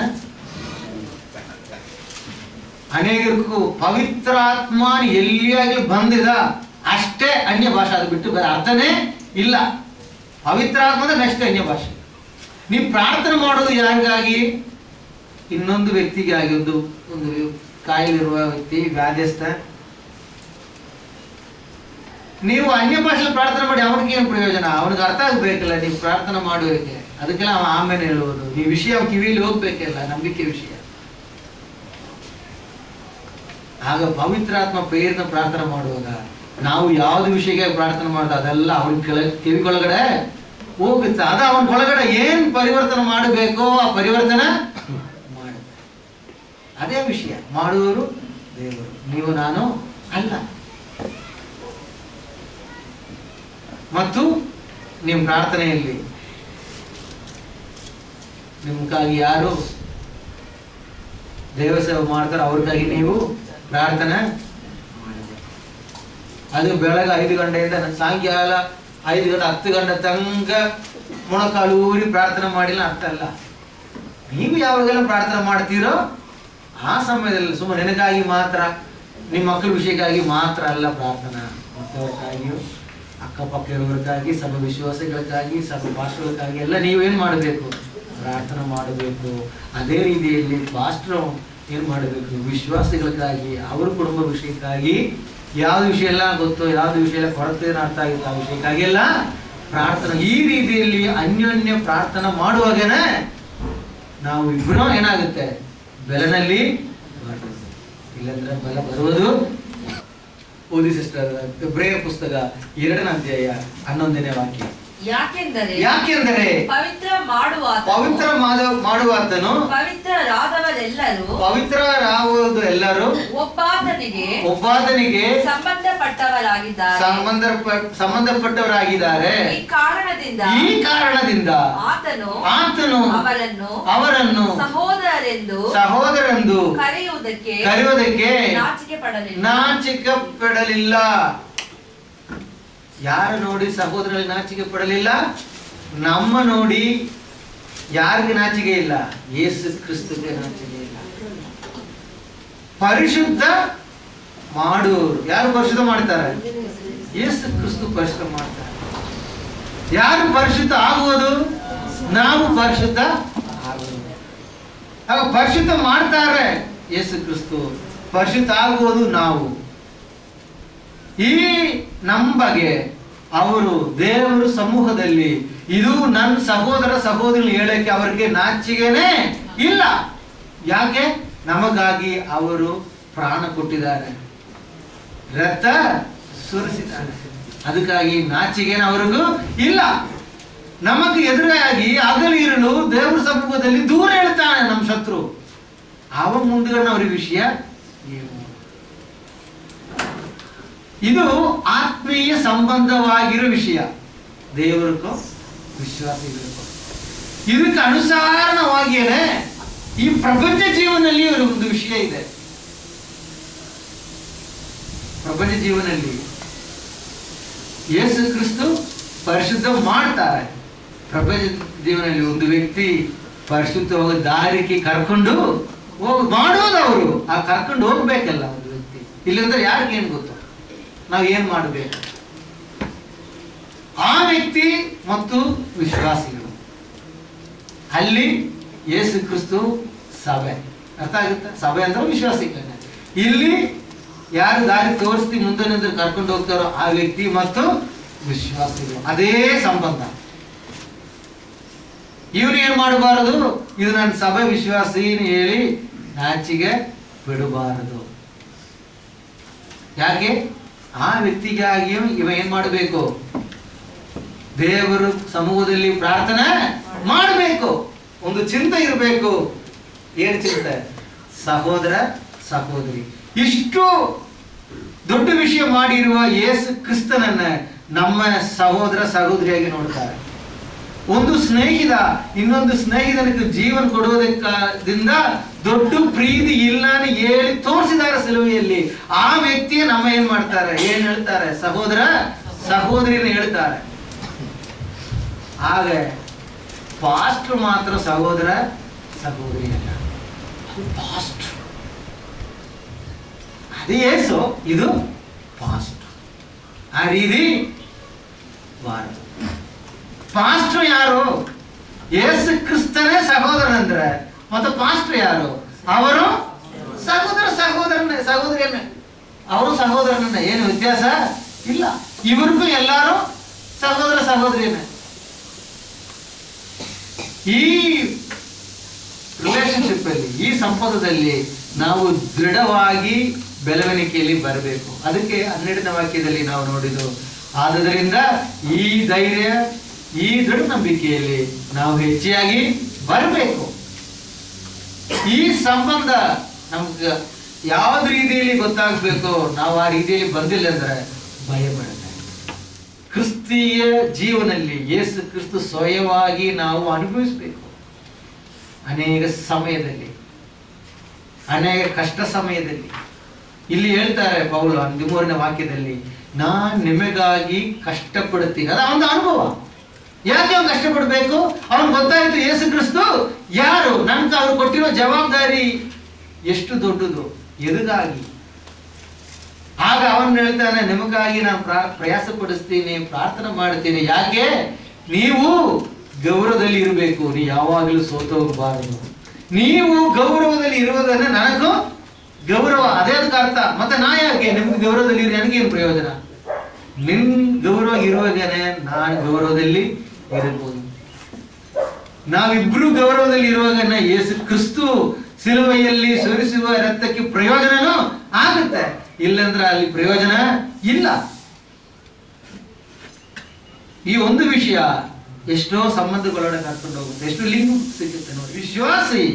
ಅನೇಕರಿಗೂ ಪವಿತ್ರಾತ್ಮ ಎಲ್ಲಿಯಾಗಲಿ ಬಂದಿದ ಅಷ್ಟೇ ಅನ್ಯ ಭಾಷೆ ಅದು ಬಿಟ್ಟು ಬೇರೆ ಅರ್ಥನೇ ಇಲ್ಲ ಪವಿತ್ರಾತ್ಮ ಅಂದ್ರೆ ನೆಕ್ಸ್ಟ್ ಅನ್ಯ ಭಾಷೆ ನೀವು ಪ್ರಾರ್ಥನೆ ಮಾಡೋದು ಯಾರಿಗಾಗಿ ಇನ್ನೊಂದು ವ್ಯಕ್ತಿಗೆ ಆಗಿದ್ದು ಒಂದು ಕಾಯಿಲಿರುವ ವ್ಯಕ್ತಿ ವ್ಯಾಧ್ಯಸ್ಥ ನೀವು ಅನ್ಯ ಭಾಷೆಯಲ್ಲಿ ಪ್ರಾರ್ಥನೆ ಮಾಡಿ ಅವನಿಗೆ ಏನು ಪ್ರಯೋಜನ ಅವನಿಗೆ ಅರ್ಥ ಆಗ್ಬೇಕಲ್ಲ ನೀವು ಪ್ರಾರ್ಥನೆ ಮಾಡುವಕ್ಕೆ ಅದಕ್ಕೆಲ್ಲ ಅವ ಆಮೇಲೆ ಹೇಳುವುದು ಈ ವಿಷಯ ಅವ್ನ ಕಿವಿಯಲ್ಲಿ ಹೋಗ್ಬೇಕಲ್ಲ ನಂಬಿಕೆ ವಿಷಯ ಆಗ ಪವಿತ್ರಾತ್ಮ ಪ್ರೇರಿತ ಪ್ರಾರ್ಥನೆ ಮಾಡುವಾಗ ನಾವು ಯಾವ್ದು ವಿಷಯಕ್ಕೆ ಪ್ರಾರ್ಥನೆ ಮಾಡೋದು ಅದೆಲ್ಲ ಅವನ ಕೆಳ ಕಿವಿಗೊಳಗಡೆ ಹೋಗುತ್ತೆ ಅದ ಅವನ ಒಳಗಡೆ ಏನ್ ಪರಿವರ್ತನೆ ಮಾಡಬೇಕೋ ಆ ಪರಿವರ್ತನೆ ಮಾಡುತ್ತೆ ಅದೇ ವಿಷಯ ಮಾಡುವವರು ದೇವರು ನೀವು ನಾನು ಅಲ್ಲ ಮತ್ತು ನಿಮ್ಮ ಪ್ರಾರ್ಥನೆಯಲ್ಲಿ ನಿಮ್ಗಾಗಿ ಯಾರು ದೇವ ಸೇವೆ ಮಾಡ್ತಾರೋ ಅವ್ರಿಗಾಗಿ ನೀವು ಪ್ರಾರ್ಥನೆ ಮಾಡಬೇಕು ಅದು ಬೆಳಗ್ಗೆ ಐದು ಗಂಟೆಯಿಂದ ಸಾಯಂಕಾಲ ಐದು ಗಂಟೆ ಹತ್ತು ಗಂಟೆ ತನಕ ಮೊಣಕಾಲು ಊರಿ ಪ್ರಾರ್ಥನೆ ಮಾಡಿಲ್ಲ ಅರ್ಥ ಅಲ್ಲ ನೀವು ಯಾವಾಗೆಲ್ಲ ಪ್ರಾರ್ಥನೆ ಮಾಡ್ತೀರೋ ಆ ಸಮಯದಲ್ಲಿ ಸುಮ್ಮನೆ ನಿನಗಾಗಿ ಮಾತ್ರ ನಿಮ್ಮ ಮಕ್ಕಳ ವಿಷಯಕ್ಕಾಗಿ ಮಾತ್ರ ಅಲ್ಲ ಪ್ರಾರ್ಥನಾ ಮತ್ತವರಿಗಾಗಿಯೂ ಅಕ್ಕಪಕ್ಕ ಇರೋರಿಗಾಗಿ ಸರ್ವ ವಿಶ್ವಾಸಗಳಿಗಾಗಿ ಸರ್ವ ಭಾಷೆಗಳಿಗಾಗಿ ಎಲ್ಲ ನೀವೇನು ಮಾಡಬೇಕು ಪ್ರಾರ್ಥನೆ ಮಾಡಬೇಕು ಅದೇ ರೀತಿಯಲ್ಲಿ ಪಾಸ್ಟ್ರು ಏನು ಮಾಡಬೇಕು ವಿಶ್ವಾಸಿಗಳಿಗಾಗಿ ಅವ್ರ ಕುಟುಂಬ ವಿಷಯಕ್ಕಾಗಿ ಯಾವ್ದು ವಿಷಯ ಎಲ್ಲ ಗೊತ್ತೋ ಯಾವ್ದು ವಿಷಯ ಎಲ್ಲ ಕೊರತೆ ಏನು ಅರ್ಥ ಆಗಿತ್ತು ಆ ವಿಷಯಕ್ಕಾಗಿ ಎಲ್ಲ ಪ್ರಾರ್ಥನೆ ಈ ರೀತಿಯಲ್ಲಿ ಅನ್ಯೋನ್ಯ ಪ್ರಾರ್ಥನೆ ಮಾಡುವಾಗನೇ ನಾವು ಇಬ್ಬರೂ ಏನಾಗುತ್ತೆ ಬೆಲೆನಲ್ಲಿ ಬರ್ತದೆ. ಇಲ್ಲಂದ್ರೆ ಬಲ ಬರುವುದು ಓದಿ ಸಿಸ್ಟರ್ ಎಬ್ರೆಯ ಪುಸ್ತಕ ಎರಡನೇ ಅಧ್ಯಾಯ ಹನ್ನೊಂದನೇ ವಾಕ್ಯ ಯಾಕೆಂದರೆ ಯಾಕೆಂದರೆ ಪವಿತ್ರ ಮಾಡುವ ಪವಿತ್ರ ಮಾಡ- ಮಾಡುವಾತನು ಪವಿತ್ರರಾದವರೆಲ್ಲರೂ ಪವಿತ್ರರಾಗುವುದು ಎಲ್ಲರೂ ಒಬ್ಬಾತನಿಗೆ ಒಬ್ಬಾತನಿಗೆ ಸಂಬಂಧಪಟ್ಟವರಾಗಿದ್ದಾರೆ ಸಂಬಂಧ ಸಂಬಂಧಪಟ್ಟವರಾಗಿದ್ದಾರೆ ಈ ಕಾರಣದಿಂದ ಈ ಕಾರಣದಿಂದ ಆತನು ಆತನು ಅವರನ್ನು ಅವರನ್ನು ಸಹೋದರರೆಂದು ಸಹೋದರಂದು ಕರೆಯುವುದಕ್ಕೆ ಕರೆಯುವುದಕ್ಕೆ ನಾಚಿಕೆ ಪಡಲಿಲ್ಲ ನಾಚಿಕೆ ಪಡಲಿಲ್ಲ ಯಾರು ನೋಡಿ ಸಹೋದರಲ್ಲಿ ನಾಚಿಕೆ ಪಡಲಿಲ್ಲ ನಮ್ಮ ನೋಡಿ ಯಾರಿಗೆ ನಾಚಿಕೆ ಇಲ್ಲ ಯೇಸು ಕ್ರಿಸ್ತಗೆ ನಾಚಿಕೆ ಇಲ್ಲ ಪರಿಶುದ್ಧ ಮಾಡುವರು ಯಾರು ಪರಿಶುದ್ಧ ಮಾಡ್ತಾರೆ ಯೇಸು ಕ್ರಿಸ್ತು ಪರಿಶುದ್ಧ ಮಾಡ್ತಾರೆ ಯಾರು ಪರಿಶುದ್ಧ ಆಗುವುದು ನಾವು ಪರಿಶುದ್ಧ ಆಗುವುದು ಆಗ ಪರಿಶುದ್ಧ ಮಾಡ್ತಾರೆ ಯೇಸು ಕ್ರಿಸ್ತು ಪರಿಶುದ್ಧ ಆಗುವುದು ನಾವು ಈ ನಮ್ಮ ಬಗ್ಗೆ ಅವರು ದೇವರ ಸಮೂಹದಲ್ಲಿ ಇದು ನನ್ನ ಸಹೋದರ ಸಹೋದರಿ ಹೇಳಕ್ಕೆ ಅವರಿಗೆ ನಾಚಿಕೆನೇ ಇಲ್ಲ ಯಾಕೆ ನಮಗಾಗಿ ಅವರು ಪ್ರಾಣ ಕೊಟ್ಟಿದ್ದಾರೆ ರಕ್ತ ಸುರಿಸಿದ್ದಾರೆ ಅದಕ್ಕಾಗಿ ನಾಚಿಕೆನ ಅವ್ರಿಗೂ ಇಲ್ಲ ನಮಗೆ ಎದುರಾಗಿ ಹಗಲು ಇರಲು ದೇವರ ಸಮ್ಮುಖದಲ್ಲಿ ದೂರ ಹೇಳ್ತಾನೆ ನಮ್ಮ ಶತ್ರು ಅವ ಮುಂದ್ಗಡೆ ಅವ್ರಿಗೆ ವಿಷಯ ಏನು ಇದು ಆತ್ಮೀಯ ಸಂಬಂಧವಾಗಿರೋ ವಿಷಯ ದೇವರಿಗೂ ವಿಶ್ವಾಸಿಗಳಿಗೂ ಇದಕ್ಕೆ ಅನುಸಾರವಾಗಿಯೇ ಈ ಪ್ರಪಂಚ ಜೀವನದಲ್ಲಿ ಒಂದು ವಿಷಯ ಇದೆ ಪ್ರಪಂಚ ಜೀವನದಲ್ಲಿ ಯೇಸು ಕ್ರಿಸ್ತು ಪರಿಶುದ್ಧ ಮಾಡ್ತಾರೆ ಪ್ರಪಂಚ ಜೀವನದಲ್ಲಿ ಒಂದು ವ್ಯಕ್ತಿ ಪರಿಶುದ್ಧ ಹೋಗೋ ದಾರಿಗೆ ಕರ್ಕೊಂಡು ಹೋಗ್ ಮಾಡೋದು ಅವರು ಆ ಕರ್ಕೊಂಡು ಹೋಗ್ಬೇಕಲ್ಲ ಒಂದು ವ್ಯಕ್ತಿ ಇಲ್ಲಂದ್ರೆ ಯಾರಿಗೆ ಏನು ಗೊತ್ತು ನಾವು ಏನ್ ಮಾಡಬೇಕು ಆ ವ್ಯಕ್ತಿ ಮತ್ತು ವಿಶ್ವಾಸಿಗಳು ಅಲ್ಲಿ ಯೇಸು ಕ್ರಿಸ್ತು ಸಭೆ ಅರ್ಥ ಆಗುತ್ತೆ ಸಭೆ ಅಂದ್ರೆ ವಿಶ್ವಾಸಿಗಳನ್ನ ಇಲ್ಲಿ ಯಾರು ದಾರಿ ತೋರಿಸ್ತಿ ಮುಂದೆ ನಿಂತು ಕರ್ಕೊಂಡು ಹೋಗ್ತಾರೋ ಆ ವ್ಯಕ್ತಿ ಮತ್ತು ವಿಶ್ವಾಸಿಗಳು ಅದೇ ಸಂಬಂಧ ಇವನು ಏನ್ ಮಾಡಬಾರದು ಇದು ನನ್ನ ಸಭೆ ವಿಶ್ವಾಸಿ ಹೇಳಿ ನಾಚಿಗೆ ಬಿಡಬಾರದು ಯಾಕೆ ಆ ವ್ಯಕ್ತಿಗಾಗಿಯೂ ಇವ ಏನ್ ಮಾಡಬೇಕು ದೇವರು ಸಮೂಹದಲ್ಲಿ ಪ್ರಾರ್ಥನೆ ಮಾಡಬೇಕು ಒಂದು ಚಿಂತೆ ಇರಬೇಕು ಏನು ಚಿಂತೆ ಸಹೋದರ ಸಹೋದರಿ ಇಷ್ಟು ದೊಡ್ಡ ವಿಷಯ ಮಾಡಿರುವ ಯೇಸು ಕ್ರಿಸ್ತನನ್ನ ನಮ್ಮ ಸಹೋದರ ಸಹೋದರಿಯಾಗಿ ನೋಡ್ತಾರೆ ಒಂದು ಸ್ನೇಹಿತ ಇನ್ನೊಂದು ಸ್ನೇಹಿತನಿಗೆ ಜೀವನ ಕೊಡುವುದಕ್ಕಾದಿಂದ ದೊಡ್ಡ ಪ್ರೀತಿ ಇಲ್ಲ ಅಂತ ಹೇಳಿ ತೋರಿಸಿದ್ದಾರೆ ಸಿಲುವೆಯಲ್ಲಿ ಆ ವ್ಯಕ್ತಿಯ ನಮ್ಮ ಏನ್ ಮಾಡ್ತಾರೆ ಏನ್ ಹೇಳ್ತಾರೆ ಸಹೋದರ ಸಹೋದರಿನ ಹೇಳ್ತಾರೆ ಹಾಗೆ ಪಾಸ್ಟ್ ಮಾತ್ರ ಸಹೋದರ ಸಹೋದರಿ ಅಲ್ಲ ಪಾಸ್ಟ್ ಅದು ಏಸು ಇದು ಪಾಸ್ಟ್ ಆ ರೀತಿ ಬಾರದು ಪಾಸ್ಟ್ರು ಯಾರು ಯೇಸು ಕ್ರಿಸ್ತನೇ ಸಹೋದರನಂದ್ರೆ ಮತ್ತೆ ಪಾಸ್ಟ್ರು ಯಾರು ಅವರು ಸಹೋದರ ಸಹೋದರನೇ ಸಹೋದರಿಯನ್ನೇ ಅವರು ಸಹೋದರನನ್ನ ಏನು ವ್ಯತ್ಯಾಸ ಇಲ್ಲ ಇವ್ರಿಗೂ ಎಲ್ಲರೂ ಸಹೋದರ ಸಹೋದರಿಯನ್ನೇ ಈ ರಿಲೇಶನ್ಶಿಪ್ ಅಲ್ಲಿ ಈ ಸಂಪದದಲ್ಲಿ ನಾವು ದೃಢವಾಗಿ ಬೆಳವಣಿಗೆಯಲ್ಲಿ ಬರಬೇಕು ಅದಕ್ಕೆ ಹನ್ನೆರಡನೇ ವಾಕ್ಯದಲ್ಲಿ ನಾವು ನೋಡಿದ್ದು ಆದುದರಿಂದ ಈ ಧೈರ್ಯ ಈ ದೃಢ ನಂಬಿಕೆಯಲ್ಲಿ ನಾವು ಹೆಚ್ಚಾಗಿ ಬರಬೇಕು ಈ ಸಂಬಂಧ ನಮ್ಗೆ ಯಾವ್ದು ರೀತಿಯಲ್ಲಿ ಗೊತ್ತಾಗಬೇಕು ನಾವು ಆ ರೀತಿಯಲ್ಲಿ ಬಂದಿಲ್ಲ ಅಂದ್ರೆ ಭಯ ಬರುತ್ತೆ ಕ್ರಿಸ್ತೀಯ ಜೀವನದಲ್ಲಿ ಯೇಸು ಕ್ರಿಸ್ತು ಸ್ವಯವಾಗಿ ನಾವು ಅನುಭವಿಸಬೇಕು ಅನೇಕ ಸಮಯದಲ್ಲಿ ಅನೇಕ ಕಷ್ಟ ಸಮಯದಲ್ಲಿ ಇಲ್ಲಿ ಹೇಳ್ತಾರೆ ಪೌಲು ಹದಿಮೂರನೇ ವಾಕ್ಯದಲ್ಲಿ ನಾನ್ ನಿಮಗಾಗಿ ಕಷ್ಟಪಡುತ್ತೀನಿ ಅದ ಒಂದು ಅನುಭವ ಯಾಕೆ ಅವ್ನು ಕಷ್ಟಪಡಬೇಕು ಅವನು ಗೊತ್ತಾಯ್ತು ಯೇಸು ಕ್ರಿಸ್ತು ಯಾರು ನನ್ಗೆ ಅವ್ರು ಕೊಟ್ಟಿರೋ ಜವಾಬ್ದಾರಿ ಎಷ್ಟು ದೊಡ್ಡದು ಎದುಗಾಗಿ ಆಗ ಅವನು ಹೇಳ್ತಾನೆ ನಿಮಗಾಗಿ ನಾನು ಪ್ರಾ- ಪ್ರಯಾಸ ಪಡಿಸ್ತೀನಿ ಪ್ರಾರ್ಥನೆ ಮಾಡ್ತೀನಿ ಯಾಕೆ ನೀವು ಗೌರವದಲ್ಲಿ ಇರಬೇಕು ನೀವು ಯಾವಾಗಲೂ ಸೋತು ಹೋಗಬಾರದು ನೀವು ಗೌರವದಲ್ಲಿ ಇರುವುದನ್ನ ನನಗೂ ಗೌರವ ಅದೇ ಅದಕ್ಕೆ ಅರ್ಥ ಮತ್ತೆ ನಾ ಯಾಕೆ ನಿಮ್ಗೆ ಗೌರವದಲ್ಲಿ ಇರೋ ನನಗೇನು ಪ್ರಯೋಜನ ನಿನ್ ಗೌರವ ಇರುವಾಗನೇ ನಾನು ಗೌರವದಲ್ಲಿ ಇರಬಹುದು ನಾವಿಬ್ರು ಗೌರವದಲ್ಲಿ ಇರುವಾಗ ಯೇಸು ಕ್ರಿಸ್ತು ಸಿಲುವೆಯಲ್ಲಿ ಸುರಿಸುವ ರಕ್ತಕ್ಕೆ ಪ್ರಯೋಜನನೂ ಆಗುತ್ತೆ ಇಲ್ಲಂದ್ರೆ ಅಲ್ಲಿ ಪ್ರಯೋಜನ ಇಲ್ಲ ಈ ಒಂದು ವಿಷಯ ಎಷ್ಟೋ ಸಂಬಂಧಗಳೊಳಗೆ ಕರ್ಕೊಂಡು ಹೋಗುತ್ತೆ ಎಷ್ಟು ಲಿಂಕ್ ಸಿಗುತ್ತೆ ನೋಡಿ ವಿಶ್ವಾಸಿ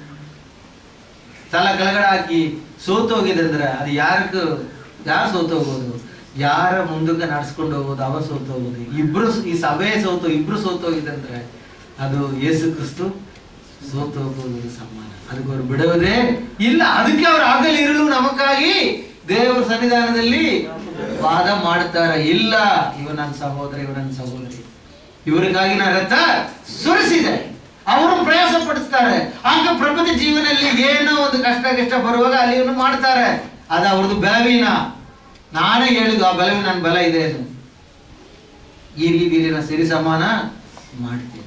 ತಲ ಕೆಳಗಡೆ ಹಾಕಿ ಸೋತೋಗಿದೆ ಅಂದ್ರೆ ಅದು ಯಾರಿಗೂ ಯಾರು ಸೋತೋಗೋದು ಯಾರ ಮುಂದಕ್ಕೆ ನಡ್ಸ್ಕೊಂಡು ಹೋಗೋದು ಅವ ಸೋತೋಗೋದು ಇಬ್ರು ಈ ಸಭೆ ಸೋತು ಇಬ್ರು ಸೋತೋಗಿದೆ ಅಂದ್ರೆ ಅದು ಯೇಸು ಕ್ರಿಸ್ತು ಸೋತೋಗೋದು ಸಮಾನ ಅದಕ್ಕೆ ಅವ್ರು ಬಿಡುವುದೇ ಇಲ್ಲ ಅದಕ್ಕೆ ಅವ್ರು ಆಗಲಿ ಇರಲು ನಮಗಾಗಿ ದೇವರ ಸನ್ನಿಧಾನದಲ್ಲಿ ವಾದ ಮಾಡ್ತಾರೆ ಇಲ್ಲ ಇವ ನನ್ನ ಸಹೋದರ ಇವ ನನ್ನ ಸಹೋದರಿ ಇವರಿಗಾಗಿ ನಾನು ರಥ ಸುರಿಸಿದೆ ಅವರು ಪ್ರಯಾಸ ಪಡಿಸ್ತಾರೆ ಆಗ ಪ್ರಪಂಚ ಜೀವನದಲ್ಲಿ ಏನೋ ಒಂದು ಕಷ್ಟ ಕಷ್ಟ ಬರುವಾಗ ಅಲ್ಲಿ ಇವ್ನು ಮಾಡ್ತಾರೆ ಅದು ಅವ್ರದ್ದು ಬಲವೀನ ನಾನೇ ಹೇಳಿದ್ದು ಆ ಬಲವೀನ ನನ್ನ ಬಲ ಇದೆ ಅದು ಈ ರೀತಿಯಲ್ಲಿ ನಾನು ಸರಿ ಸಮಾನ ಮಾಡ್ತೀನಿ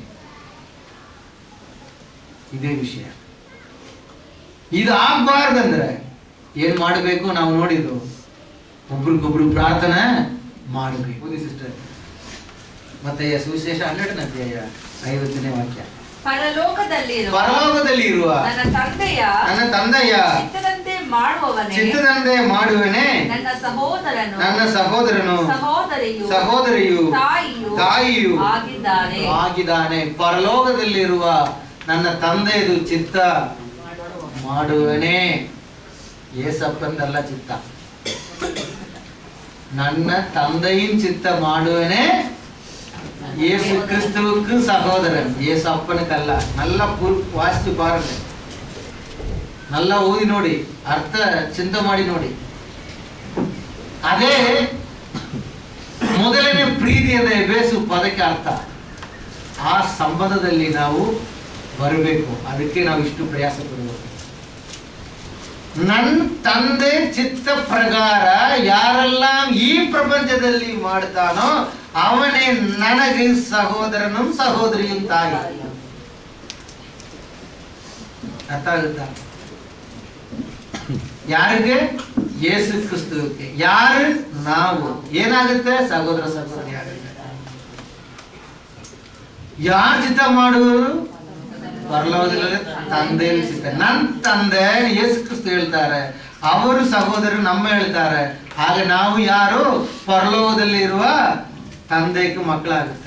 ಇದೇ ವಿಷಯ ಇದು ಆಗ್ಬಾರ್ದಂದ್ರೆ ಏನ್ ಮಾಡಬೇಕು ನಾವು ನೋಡಿದ್ದು ಒಬ್ರಿಗೊಬ್ರು ಪ್ರಾರ್ಥನೆ ಮಾಡಬೇಕು ಸಿಸ್ಟರ್ ಮತ್ತೆ ಸುವಿಶೇಷ ಹನ್ನೆರಡನೇ ಅಧ್ಯಾಯ ಐವತ್ತನೇ ವಾಕ್ಯ ಪರಲೋಕದಲ್ಲಿರುವ ಪರಲೋಕದಲ್ಲಿ ಇರುವ ನನ್ನ ತಂದೆಯ ನನ್ನ ತಂದೆಯ ಚಿತ್ತದಂತೆ ಮಾಡುವವನೇ ಚಿತ್ತದಂತೆ ಮಾಡುವನೇ ನನ್ನ ಸಹೋದರನು ನನ್ನ ಸಹೋದರನು ಸಹೋದರಿಯು ಸಹೋದರಿಯು ತಾಯಿಯು ತಾಯಿಯು ಆಗಿದ್ದಾರೆ ಆಗಿದ್ದಾನೆ ಪರಲೋಕದಲ್ಲಿರುವ ನನ್ನ ತಂದೆಯದು ಚಿತ್ತ ಮಾಡುವನೇ ಏಸಪ್ಪಂದಲ್ಲ ಚಿತ್ತ ನನ್ನ ತಂದೆயின் ಚಿತ್ತ ಮಾಡುவனே இயேசு கிறிஸ்துவுக்கு சகோதரன் இயேசு அப்பனுக்கல்ல நல்லா ಪೂರ್ ವಾಸ್ತು பாருங்க நல்லா ಓದಿ ನೋಡಿ ಅರ್ಥ ಚಿಂತೆ ಮಾಡಿ ನೋಡಿ ಅದೇ ಮೊದಲನೇ ಪ್ರೀತಿ ಅಂದರೆ ಬೇಸು ಪದಕ್ಕೆ ಅರ್ಥ ಆ ಸಂಬಂಧದಲ್ಲಿ ನಾವು ಬರಬೇಕು ಅದಕ್ಕೆ ನಾವು ಇಷ್ಟು ಪ್ರಯಾಸ ಪಡಬೇಕು ನನ್ನ ತಂದೆ ಚಿತ್ತ ಪ್ರಕಾರ ಯಾರೆಲ್ಲ ಈ ಪ್ರಪಂಚದಲ್ಲಿ ಮಾಡ್ತಾನೋ ಅವನೇ ನನಗೆ ಸಹೋದರನು ಸಹೋದರಿಯು ತಾಯಿ ಅರ್ಥ ಆಗುತ್ತಾ ಯಾರಿಗೆ ಯೇಸು ಕ್ರಿಸ್ತುವಿಗೆ ಯಾರು ನಾವು ಏನಾಗುತ್ತೆ ಸಹೋದರ ಸಹೋದರಿ ಆಗುತ್ತೆ ಯಾರು ಚಿತ್ತ ಮಾಡುವರು ಪರಲೋಕದಲ್ಲಿ ತಂದೆ ಚಿತ್ತ ನನ್ನ ತಂದೆ ಯೇಸು ಕ್ರಿಸ್ತು ಹೇಳ್ತಾರೆ ಅವರು ಸಹೋದರರು ನಮ್ಮ ಹೇಳ್ತಾರೆ ಆಗ ನಾವು ಯಾರು ಪರಲೋಕದಲ್ಲಿ ಇರುವ ತಂದೆಗೆ ಮಕ್ಕಳಾಗುತ್ತೆ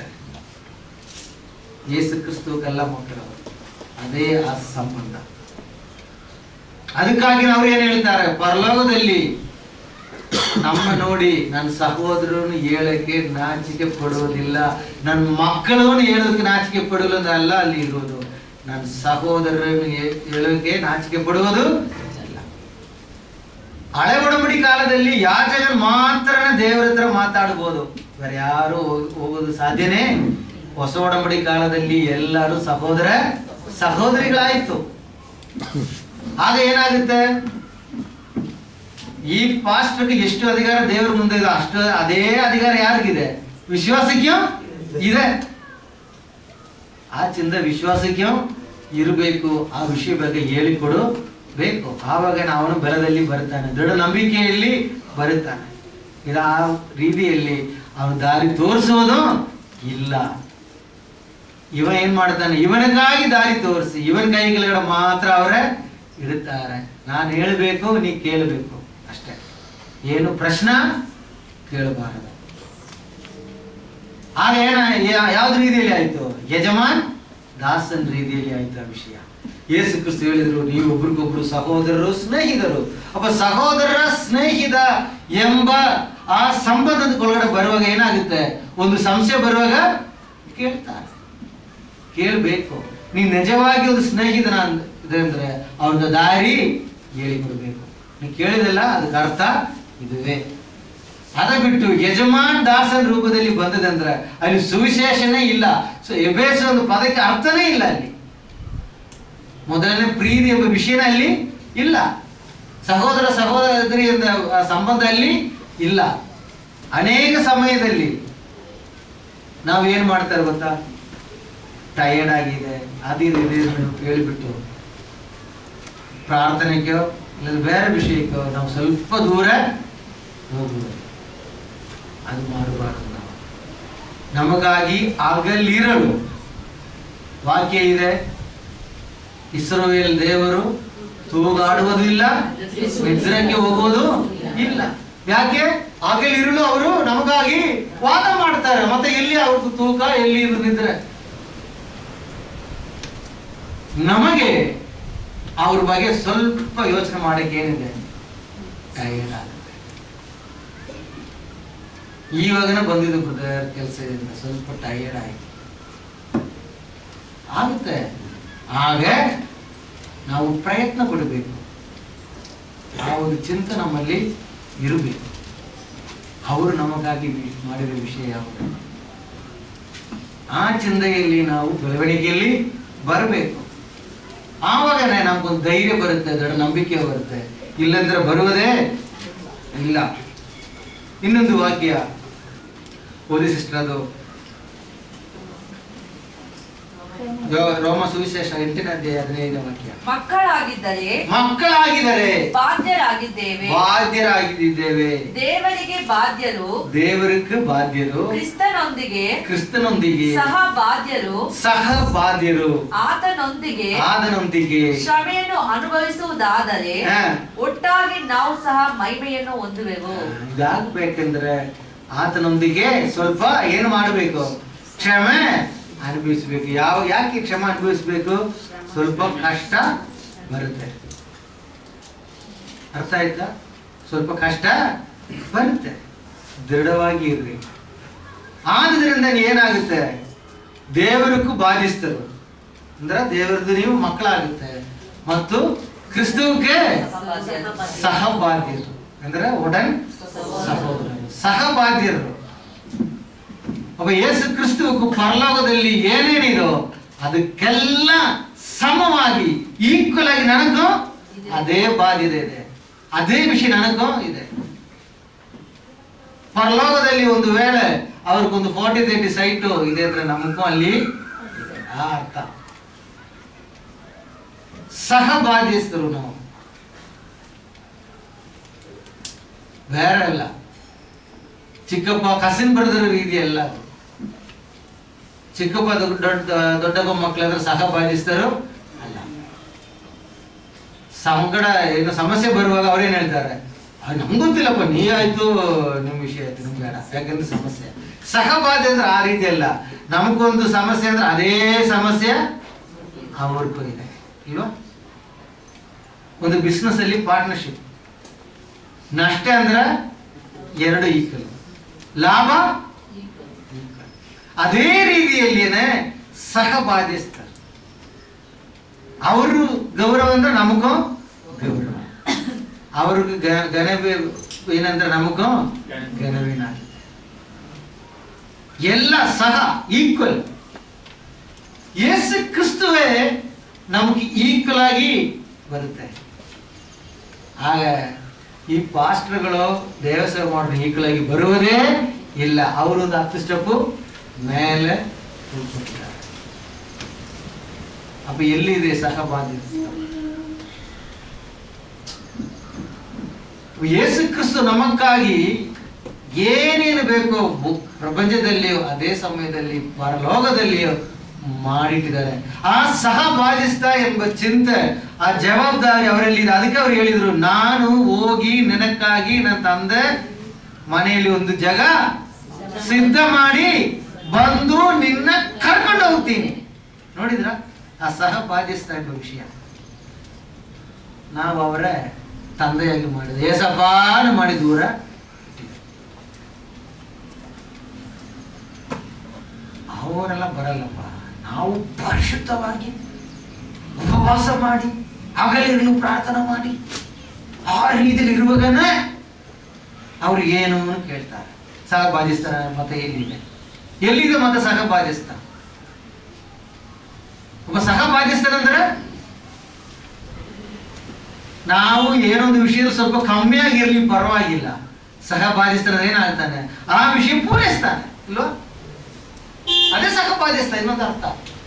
ಯೇಸು ಕ್ರಿಸ್ತುಗೆಲ್ಲ ಮಕ್ಕಳು ಅದೇ ಆ ಸಂಬಂಧ ಅದಕ್ಕಾಗಿ ಅವ್ರು ಏನ್ ಹೇಳ್ತಾರೆ ಪರಲೋಕದಲ್ಲಿ ನಮ್ಮ ನೋಡಿ ನನ್ನ ಸಹೋದರನು ಹೇಳಕ್ಕೆ ನಾಚಿಕೆ ಪಡುವುದಿಲ್ಲ ನನ್ನ ಮಕ್ಕಳನ್ನು ಹೇಳೋಕೆ ನಾಚಿಕೆ ಪಡುವುದಲ್ಲ ಅಲ್ಲಿ ಇರುವುದು ನನ್ನ ಸಹೋದರನು ಹೇ- ಹೇಳೋಕೆ ನಾಚಿಕೆ ಪಡುವುದು ಇಲ್ಲ ಹಳೆ ಒಡಂಬಡಿ ಕಾಲದಲ್ಲಿ ಯಾಚಕರು ಮಾತ್ರ ದೇವರ ಹತ್ರ ಮಾತಾಡ್ಬೋದು ಬೇರೆ ಯಾರು ಹೋಗ್- ಹೋಗೋದು ಸಾಧ್ಯನೇ ಹೊಸ ಒಡಂಬಡಿ ಕಾಲದಲ್ಲಿ ಎಲ್ಲರೂ ಸಹೋದರ ಸಹೋದರಿಗಳಾಯ್ತು ಆಗ ಏನಾಗುತ್ತೆ ಈ ಪಾಸ್ಟರ್ಗೆ ಎಷ್ಟು ಅಧಿಕಾರ ದೇವರ ಮುಂದೆ ಇದೆ ಅಷ್ಟು ಅದೇ ಅಧಿಕಾರ ಯಾರಿಗಿದೆ ವಿಶ್ವಾಸಕ್ಕೆ ಇದೆ ಆಚಿಂದ ವಿಶ್ವಾಸಕ್ಕೆ ಇರಬೇಕು ಆ ವಿಷಯ ಬಗ್ಗೆ ಹೇಳಿಕೊಡು ಬೇಕು ಆವಾಗ ಅವನು ಬಲದಲ್ಲಿ ಬರ್ತಾನೆ ದೃಢ ನಂಬಿಕೆಯಲ್ಲಿ ಬರುತ್ತಾನೆ ಇದು ಆ ರೀತಿಯಲ್ಲಿ ಅವನು ದಾರಿ ತೋರಿಸೋದು ಇಲ್ಲ ಇವ ಏನ್ ಮಾಡ್ತಾನೆ ಇವನಿಗಾಗಿ ದಾರಿ ತೋರಿಸಿ ಇವನ ಕೈ ಕೆಳಗಡೆ ಮಾತ್ರ ಅವರೇ ಇಡುತ್ತಾರೆ ನಾನು ಹೇಳಬೇಕು ನೀ ಕೇಳಬೇಕು ಅಷ್ಟೇ ಏನು ಪ್ರಶ್ನ ಕೇಳಬಾರದು ಆಗ ಏನ ಯಾ- ಯಾವ್ದು ರೀತಿಯಲ್ಲಿ ಆಯ್ತು ಯಜಮಾನ್ ದಾಸನ್ ರೀತಿಯಲ್ಲಿ ಆಯ್ತು ಆ ವಿಷಯ ಯೇಸು ಕ್ರಿಸ್ತು ಹೇಳಿದ್ರು ನೀವು ಒಬ್ರಿಗೊಬ್ರು ಸಹೋದರರು ಸ್ನೇಹಿತರು ಒಬ್ಬ ಸಹೋದರರ ಸ್ನೇಹಿತ ಎಂಬ ಆ ಸಂಬಂಧದ ಒಳಗಡೆ ಬರುವಾಗ ಏನಾಗುತ್ತೆ ಒಂದು ಸಂಶಯ ಬರುವಾಗ ಕೇಳ್ತಾರೆ ಕೇಳಬೇಕು ನೀನ್ ನಿಜವಾಗಿ ಒಂದು ಸ್ನೇಹಿತನ ಅಂದ್- ಇದೆ ಅಂದ್ರೆ ಅವ್ರನ್ನ ದಾರಿ ಹೇಳಿಕೊಡ್ಬೇಕು ನೀ ಕೇಳಿದಲ್ಲ ಅದಕ್ಕೆ ಅರ್ಥ ಇದುವೇ ಅದ ಬಿಟ್ಟು ಯಜಮಾನ್ ದಾಸನ ರೂಪದಲ್ಲಿ ಬಂದದಂದ್ರೆ ಅಲ್ಲಿ ಸುವಿಶೇಷನೇ ಇಲ್ಲ ಸೊ ಎಬೇಸ ಒಂದು ಪದಕ್ಕೆ ಅರ್ಥನೇ ಇಲ್ಲ ಅಲ್ಲಿ ಮೊದಲನೇ ಪ್ರೀತಿ ಎಂಬ ವಿಷಯನೇ ಅಲ್ಲಿ ಇಲ್ಲ ಸಹೋದರ ಸಹೋದರಿ ಎಂದ ಆ ಸಂಬಂಧ ಅಲ್ಲಿ ಇಲ್ಲ ಅನೇಕ ಸಮಯದಲ್ಲಿ ನಾವು ಏನ್ ಮಾಡ್ತಾರೆ ಗೊತ್ತಾ ಟಯರ್ಡ್ ಆಗಿದೆ ಅದಿದೆ ಇದೆ ಹೇಳಿಬಿಟ್ಟು ಪ್ರಾರ್ಥನೆಗೋ ಇಲ್ಲ ಬೇರೆ ವಿಷಯಕ್ಕೋ ನಾವು ಸ್ವಲ್ಪ ದೂರ ಹೋಗುವುದು ಅದು ಮಾಡಬಾರದು ನಾವು ನಮಗಾಗಿ ಆಗಲಿರಲು ವಾಕ್ಯ ಇದೆ ಇಸ್ರೋವೇಲ್ ದೇವರು ತೂಗಾಡುವುದು ಇಲ್ಲ ನಿದ್ರಕ್ಕೆ ಹೋಗೋದು ಇಲ್ಲ ಯಾಕೆ ಹಗಲಿರುಳು ಅವರು ನಮಗಾಗಿ ವಾದ ಮಾಡ್ತಾರೆ ಮತ್ತೆ ಎಲ್ಲಿ ಅವ್ರದ್ದು ತೂಕ ಎಲ್ಲಿ ಇವ್ರ ನಿದ್ರೆ ನಮಗೆ ಅವ್ರ ಬಗ್ಗೆ ಸ್ವಲ್ಪ ಯೋಚನೆ ಮಾಡಕ್ಕೆ ಏನಿದೆ ಟೈರ್ಡ್ ಆಗುತ್ತೆ ಇವಾಗನೇ ಬಂದಿದ್ದು ಬ್ರದರ್ ಕೆಲಸದಿಂದ ಸ್ವಲ್ಪ ಟೈರ್ಡ್ ಆಯ್ತು ಆಗುತ್ತೆ ಹಾಗೆ ನಾವು ಪ್ರಯತ್ನ ಪಡಬೇಕು ಆ ಒಂದು ಚಿಂತೆ ನಮ್ಮಲ್ಲಿ ಇರಬೇಕು ಅವರು ನಮಗಾಗಿ ವಿ- ಮಾಡಿದ ವಿಷಯ ಯಾವುದು ಆ ಚಿಂತೆಯಲ್ಲಿ ನಾವು ಬೆಳವಣಿಗೆಯಲ್ಲಿ ಬರಬೇಕು ಆವಾಗನೇ ನಮ್ಗೊಂದು ಧೈರ್ಯ ಬರುತ್ತೆ ದೃಢ ನಂಬಿಕೆ ಬರುತ್ತೆ ಇಲ್ಲಂದ್ರೆ ಬರುವುದೇ ಇಲ್ಲ ಇನ್ನೊಂದು ವಾಕ್ಯ ಓದಿ ಸಿಸ್ಟರ್ ಅದು ಯೋ- ರೋಮ ಸುವಿಶೇಷ ಎಂಟನೇ ಅಧ್ಯಾಯ ಹದಿನೈದನೇ ವಾಕ್ಯ ಮಕ್ಕಳಾಗಿದ್ದರೆ ಮಕ್ಕಳಾಗಿದ್ದಾರೆ ಬಾಧ್ಯರಾಗಿದ್ದೇವೆ ಬಾಧ್ಯರಾಗಿದ್ದೇವೆ ದೇವರಿಗೆ ಬಾಧ್ಯರು ದೇವರಿಗೆ ಬಾಧ್ಯರು ಕ್ರಿಸ್ತನೊಂದಿಗೆ ಕ್ರಿಸ್ತನೊಂದಿಗೆ ಸಹ ಬಾಧ್ಯರು ಸಹ ಬಾಧ್ಯರು ಆತನೊಂದಿಗೆ ಆದನೊಂದಿಗೆ ಶ್ರಮೆಯನ್ನು ಅನುಭವಿಸುವುದಾದರೆ ಹಾ. ಒಟ್ಟಾಗಿ ನಾವು ಸಹ ಮಹಿಮೆಯನ್ನು ಹೊಂದುವೆವು ಇದಾಗಬೇಕೆಂದ್ರೆ ಆತನೊಂದಿಗೆ ಸ್ವಲ್ಪ ಏನು ಮಾಡಬೇಕು ಕ್ಷಮೆ ಅನುಭವಿಸ್ಬೇಕು ಯಾವ ಯಾಕೆ ಕ್ಷಮೆ ಅನುಭವಿಸ್ಬೇಕು ಸ್ವಲ್ಪ ಕಷ್ಟ ಬರುತ್ತೆ ಅರ್ಥ ಆಯ್ತಾ ಸ್ವಲ್ಪ ಕಷ್ಟ ಬರುತ್ತೆ ದೃಢವಾಗಿ ಇರ್ರಿ ಆದ್ರಿಂದ ಏನಾಗುತ್ತೆ ದೇವರಕ್ಕೂ ಬಾಧಿಸ್ತರು ಅಂದ್ರೆ ದೇವರದ್ದು ನೀವು ಮಕ್ಕಳಾಗುತ್ತೆ ಮತ್ತು ಕ್ರಿಸ್ತುವಿಗೆ ಸಹಬಾಧ್ಯರು ಅಂದ್ರೆ ಒಡನ್ ಸಹೋದರರು ಸಹಬಾಧ್ಯರು ಒಬ್ಬ ಯೇಸು ಕ್ರಿಸ್ತುವು ಪರಲೋಕದಲ್ಲಿ ಏನೇನಿದೋ ಅದಕ್ಕೆಲ್ಲ ಸಮವಾಗಿ ಈಕ್ವಲ್ ಆಗಿ ನನಗೂ ಅದೇ ಬಾಧ್ಯತೆ ಇದೆ ಅದೇ ವಿಷಯ ನನಗೂ ಇದೆ ಪರಲೋಕದಲ್ಲಿ ಒಂದು ವೇಳೆ ಅವ್ರಿಗೊಂದು ಫೋರ್ಟಿ ತರ್ಟಿ ಸೈಟು ಇದೆ ಅಂದ್ರೆ ನಮಗೂ ಅಲ್ಲಿ ಇದೆ. ಆ ಅರ್ಥ ಸಹ ಬಾಧ್ಯಸ್ಥರು ನಾವು ಬೇರೆ ಅಲ್ಲ ಚಿಕ್ಕಪ್ಪ ಕಸಿನ್ ಬರೆದಿರೋ ರೀತಿ ಅಲ್ಲ ಅದು. ಚಿಕ್ಕಪ್ಪ ದೊಡ್ಡ ದೊಡ್ಡ ದೊಡ್ಡಪ್ಪ ಮಕ್ಕಳಾದ್ರೆ ಸಹ ಬಾಧಿಸ್ತರು ಅಲ್ಲ ಸಂಕಟ ಏನು ಸಮಸ್ಯೆ ಬರುವಾಗ ಅವ್ರೇನ್ ಹೇಳ್ತಾರೆ "ಆ, ನಮ್ಗ್ ಗೊತ್ತಿಲ್ಲಪ್ಪ ನೀ ಆಯ್ತು ನಿಮ್ ವಿಷಯ ಆಯ್ತು ನಿಮ್ಗೆ ಬೇಡ ಯಾಕಂದ್ರೆ ಸಮಸ್ಯೆ ಸಹಬಾಧೆ ಅಂದ್ರೆ ಆ ರೀತಿ ಅಲ್ಲ ನಮಗೊಂದು ಸಮಸ್ಯೆ ಅಂದ್ರೆ ಅದೇ ಸಮಸ್ಯೆ ಅವ್ರಿಗೂ ಇದೆ ಇಲ್ವಾ ಒಂದು ಬಿಸ್ನೆಸ್ ಅಲ್ಲಿ ಪಾರ್ಟ್ನರ್ಶಿಪ್ ನಷ್ಟ ಅಂದ್ರೆ ಎರಡು ಈಕ್ವಲ್ ಲಾಭ equal. ಅದೇ ರೀತಿಯಲ್ಲಿಯೇ ಸಹ ಬಾಧಿಸ್ತಾರೆ ಅವರು ಗೌರವ ಅಂದ್ರೆ ನಮಗೂ ಗೌರವ ಅವ್ರಿಗೆ ಗ- ಘನವೇ ಏನಂದ್ರೆ ನಮಗೂ ಘನವೀನ ಎಲ್ಲ ಸಹ ಈಕ್ವಲ್ ಯೇಸು ಕ್ರಿಸ್ತುವೇ ನಮಗೆ ಈಕ್ವಲ್ ಆಗಿ ಬರುತ್ತೆ ಆಗ ಈ ಪಾಸ್ಟರ್ಗಳು ದೇವಸ್ಥಾನ ಮಾಡೋದು ಈಕ್ವಲ್ ಆಗಿ ಬರುವುದೇ ಇಲ್ಲ ಅವರೊಂದು ಹತ್ತು ಸ್ಟೆಪ್ಪು ಮೇಲೆ ಕೂತ್ಕೊಂಡಿದ್ದಾರೆ ಅಪ್ಪ ಎಲ್ಲಿದೆ ಸಹ ಬಾಧ್ಯತೆ ಯೇಸು ಕ್ರಿಸ್ತು ನಮಕ್ಕಾಗಿ ಏನೇನು ಬೇಕೋ ಭೂ- ಪ್ರಪಂಚದಲ್ಲಿಯೋ ಅದೇ ಸಮಯದಲ್ಲಿ ಪರಲೋಕದಲ್ಲಿಯೋ ಮಾಡಿಟ್ಟಿದ್ದಾರೆ ಆ ಸಹ ಬಾಧಿಸ್ತಾ ಎಂಬ ಚಿಂತೆ ಆ ಜವಾಬ್ದಾರಿ ಅವರಲ್ಲಿ ಇದೆ ಅದಕ್ಕೆ ಅವ್ರು ಹೇಳಿದ್ರು ನಾನು ಹೋಗಿ ನಿನಕ್ಕಾಗಿ ನನ್ನ ತಂದೆ ಮನೆಯಲ್ಲಿ ಒಂದು ಜಾಗ ಸಿದ್ಧ ಮಾಡಿ ಬಂದು ನಿನ್ನ ಕರ್ಕೊಂಡು ಹೋಗ್ತೀನಿ ನೋಡಿದ್ರ ಆ ಸಹ ಬಾಧಿಸ್ತಾ ಎಂಬ ವಿಷಯ ನಾವು ಅವರ ತಂದೆಯಾಗಿ ಮಾಡಿದ ಏಸಪ್ಪಾನು ಮಾಡಿ ದೂರ ಅವರೆಲ್ಲ ಬರಲ್ಲಪ್ಪ ನಾವು ಪರಿಶುದ್ಧವಾಗಿ ಉಪವಾಸ ಮಾಡಿ ಹಗಲಿರಲು ಪ್ರಾರ್ಥನೆ ಮಾಡಿ ಆ ರೀತಿಯಲ್ಲಿ ಇರುವಾಗನೇ ಅವ್ರು ಏನು ಅಂತ ಕೇಳ್ತಾರೆ ಸಹ ಬಾಧಿಸ್ತಾರ ಮತ್ತೆ ಎಲ್ಲಿದೆ ಎಲ್ಲಿದೆ ಮತ್ತೆ ಸಹ ಬಾಧಿಸ್ತ ಒಬ್ಬ ಸಹ ಬಾಧಿಸ್ತಾನಂದ್ರೆ ನಾವು ಏನೊಂದು ವಿಷಯ ಸ್ವಲ್ಪ ಕಮ್ಮಿಯಾಗಿ ಇರಲಿ ಪರವಾಗಿಲ್ಲ ಸಹ ಬಾಧಿಸ್ತಾನೆ ಏನಾಗ್ತಾನೆ ಆ ವಿಷಯ ಪೂರೈಸ್ತಾನೆ ಇಲ್ವಾ ಅದೇ ಸಹ ಬಾಧಿಸ್ತಾ ಇನ್ನೊಂದು ಅರ್ಥ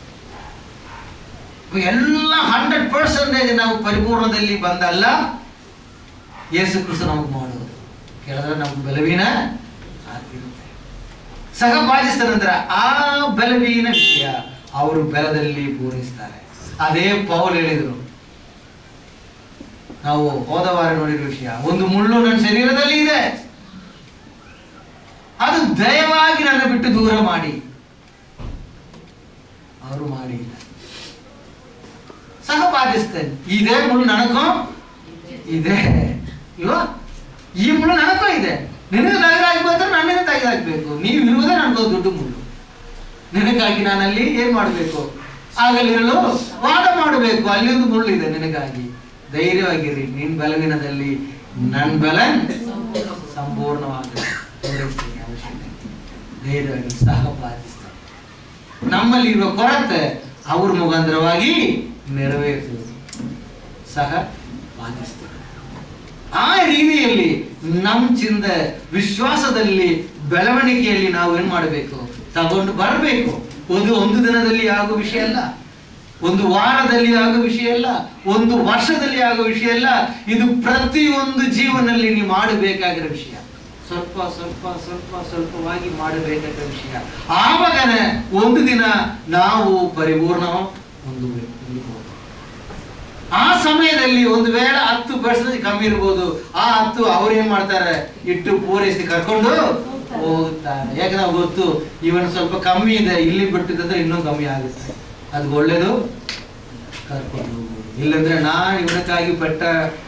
ಎಲ್ಲ ಹಂಡ್ರೆಡ್ ಪರ್ಸೆಂಟೇಜ್ ನಾವು ಪರಿಪೂರ್ಣದಲ್ಲಿ ಬಂದಲ್ಲ ಯೇಸು ಕ್ರಿಸ್ತು ನಮಗೆ ಮಾಡುವುದು ಕೇಳಿದ್ರೆ ನಮ್ಗೆ ಬಲವೀನ ಆಗಿರುತ್ತೆ ಸಹ ಬಾಧಿಸ್ತಾರಂದ್ರೆ ಆ ಬಲವೀನ ವಿಷಯ ಅವರು ಬಲದಲ್ಲಿ ಪೂರೈಸ್ತಾರೆ ಅದೇ ಪೌಲ್ ಹೇಳಿದರು ನಾವು ಹೋದ ವಾರ ನೋಡಿರೋ ವಿಷಯ ಒಂದು ಮುಳ್ಳು ನನ್ನ ಶರೀರದಲ್ಲಿ ಇದೆ ಅದು ದಯವಾಗಿ ನನ್ನ ಬಿಟ್ಟು ದೂರ ಮಾಡಿ ಅವರು ಮಾಡಿಲ್ಲ ಸಹಪಾಠಿಸ್ತೇನೆ ಇದೇ ಮುಳ್ಳು ನನಗೂ ಇದೆ ಇಲ್ವಾ ಈ ಮುಳ್ಳು ನನಗೂ ಇದೆ ನಿನಗೆ ತೆಗೆದಾಕ್ಬೇಕು ನನ್ನಿಂದ ತೆಗೆದಾಕ್ಬೇಕು ನೀವು ಇರುವುದೇ ನನಗೂ ದೊಡ್ಡ ಮುಳ್ಳು ನಿನಗಾಗಿ ನಾನಲ್ಲಿ ಏನ್ ಮಾಡಬೇಕು ಆಗಲಿರಲು ವಾದ ಮಾಡಬೇಕು ಅಲ್ಲಿ ಒಂದು ಮುಳ್ಳು ಇದೆ ನಿನಗಾಗಿ ಧೈರ್ಯವಾಗಿರಿ ನಿನ್ ಬಲವಿನದಲ್ಲಿ ನನ್ನ ಬಲ ಸಂಪೂರ್ಣವಾಗಿ ಪೂರೈಸ್ತೀನಿ ಅವಶ್ಯಕತೆ ಧೈರ್ಯವಾಗಿ ಸಹಪಾಠಿಸ್ತಾರೆ ನಮ್ಮಲ್ಲಿರುವ ಕೊರತೆ ಅವ್ರ ಮುಖಾಂತರವಾಗಿ ನೆರವೇರಿಸುವುದು ಸಹ ಪಾಲಿಸ್ತಾರೆ ಆ ರೀತಿಯಲ್ಲಿ ನಮ್ಮ ಚಿಂದ ವಿಶ್ವಾಸದಲ್ಲಿ ಬೆಳವಣಿಗೆಯಲ್ಲಿ ನಾವು ಏನ್ ಮಾಡಬೇಕು ತಗೊಂಡು ಬರಬೇಕು ಒಂದು ಒಂದು ದಿನದಲ್ಲಿ ಆಗೋ ವಿಷಯ ಅಲ್ಲ ಒಂದು ವಾರದಲ್ಲಿ ಆಗೋ ವಿಷಯ ಅಲ್ಲ ಒಂದು ವರ್ಷದಲ್ಲಿ ಆಗೋ ವಿಷಯ ಅಲ್ಲ ಇದು ಪ್ರತಿಯೊಂದು ಜೀವನದಲ್ಲಿ ನೀವು ಮಾಡಬೇಕಾಗಿರೋ ವಿಷಯ ಸ್ವಲ್ಪ ಸ್ವಲ್ಪ ಸ್ವಲ್ಪ ಸ್ವಲ್ಪವಾಗಿ ಮಾಡಬೇಕಾದ ವಿಷಯ ಆವಾಗನೇ ಒಂದು ದಿನ ನಾವು ಪರಿಪೂರ್ಣ ಹೊಂದಬೇಕು ಹೊಂದಿಬೋದು. ಆ ಸಮಯದಲ್ಲಿ ಒಂದು ವೇಳೆ ಹತ್ತು ಪರ್ಸೆಂಟ್ ಕಮ್ಮಿ ಇರ್ಬೋದು ಆ ಹತ್ತು ಅವ್ರು ಏನ್ ಮಾಡ್ತಾರೆ ಇಟ್ಟು ಪೂರೈಸಿ ಕರ್ಕೊಂಡು ಹೋಗುತ್ತಾರೆ ಯಾಕಂದ್ರೆ ಅವ್ರಿಗೆ ಗೊತ್ತು ಇವನ್ ಸ್ವಲ್ಪ ಕಮ್ಮಿ ಇದೆ ಇಲ್ಲಿ ಬಿಟ್ಟಿದ್ರೆ ಇನ್ನೂ ಕಮ್ಮಿ ಆಗುತ್ತೆ ಅದು ಒಳ್ಳೇದು ಕರ್ಕೊಂಡು ಹೋಗುವುದು ಇಲ್ಲಂದ್ರೆ ನಾ ಇವನಕ್ಕಾಗಿ ಪಟ್ಟ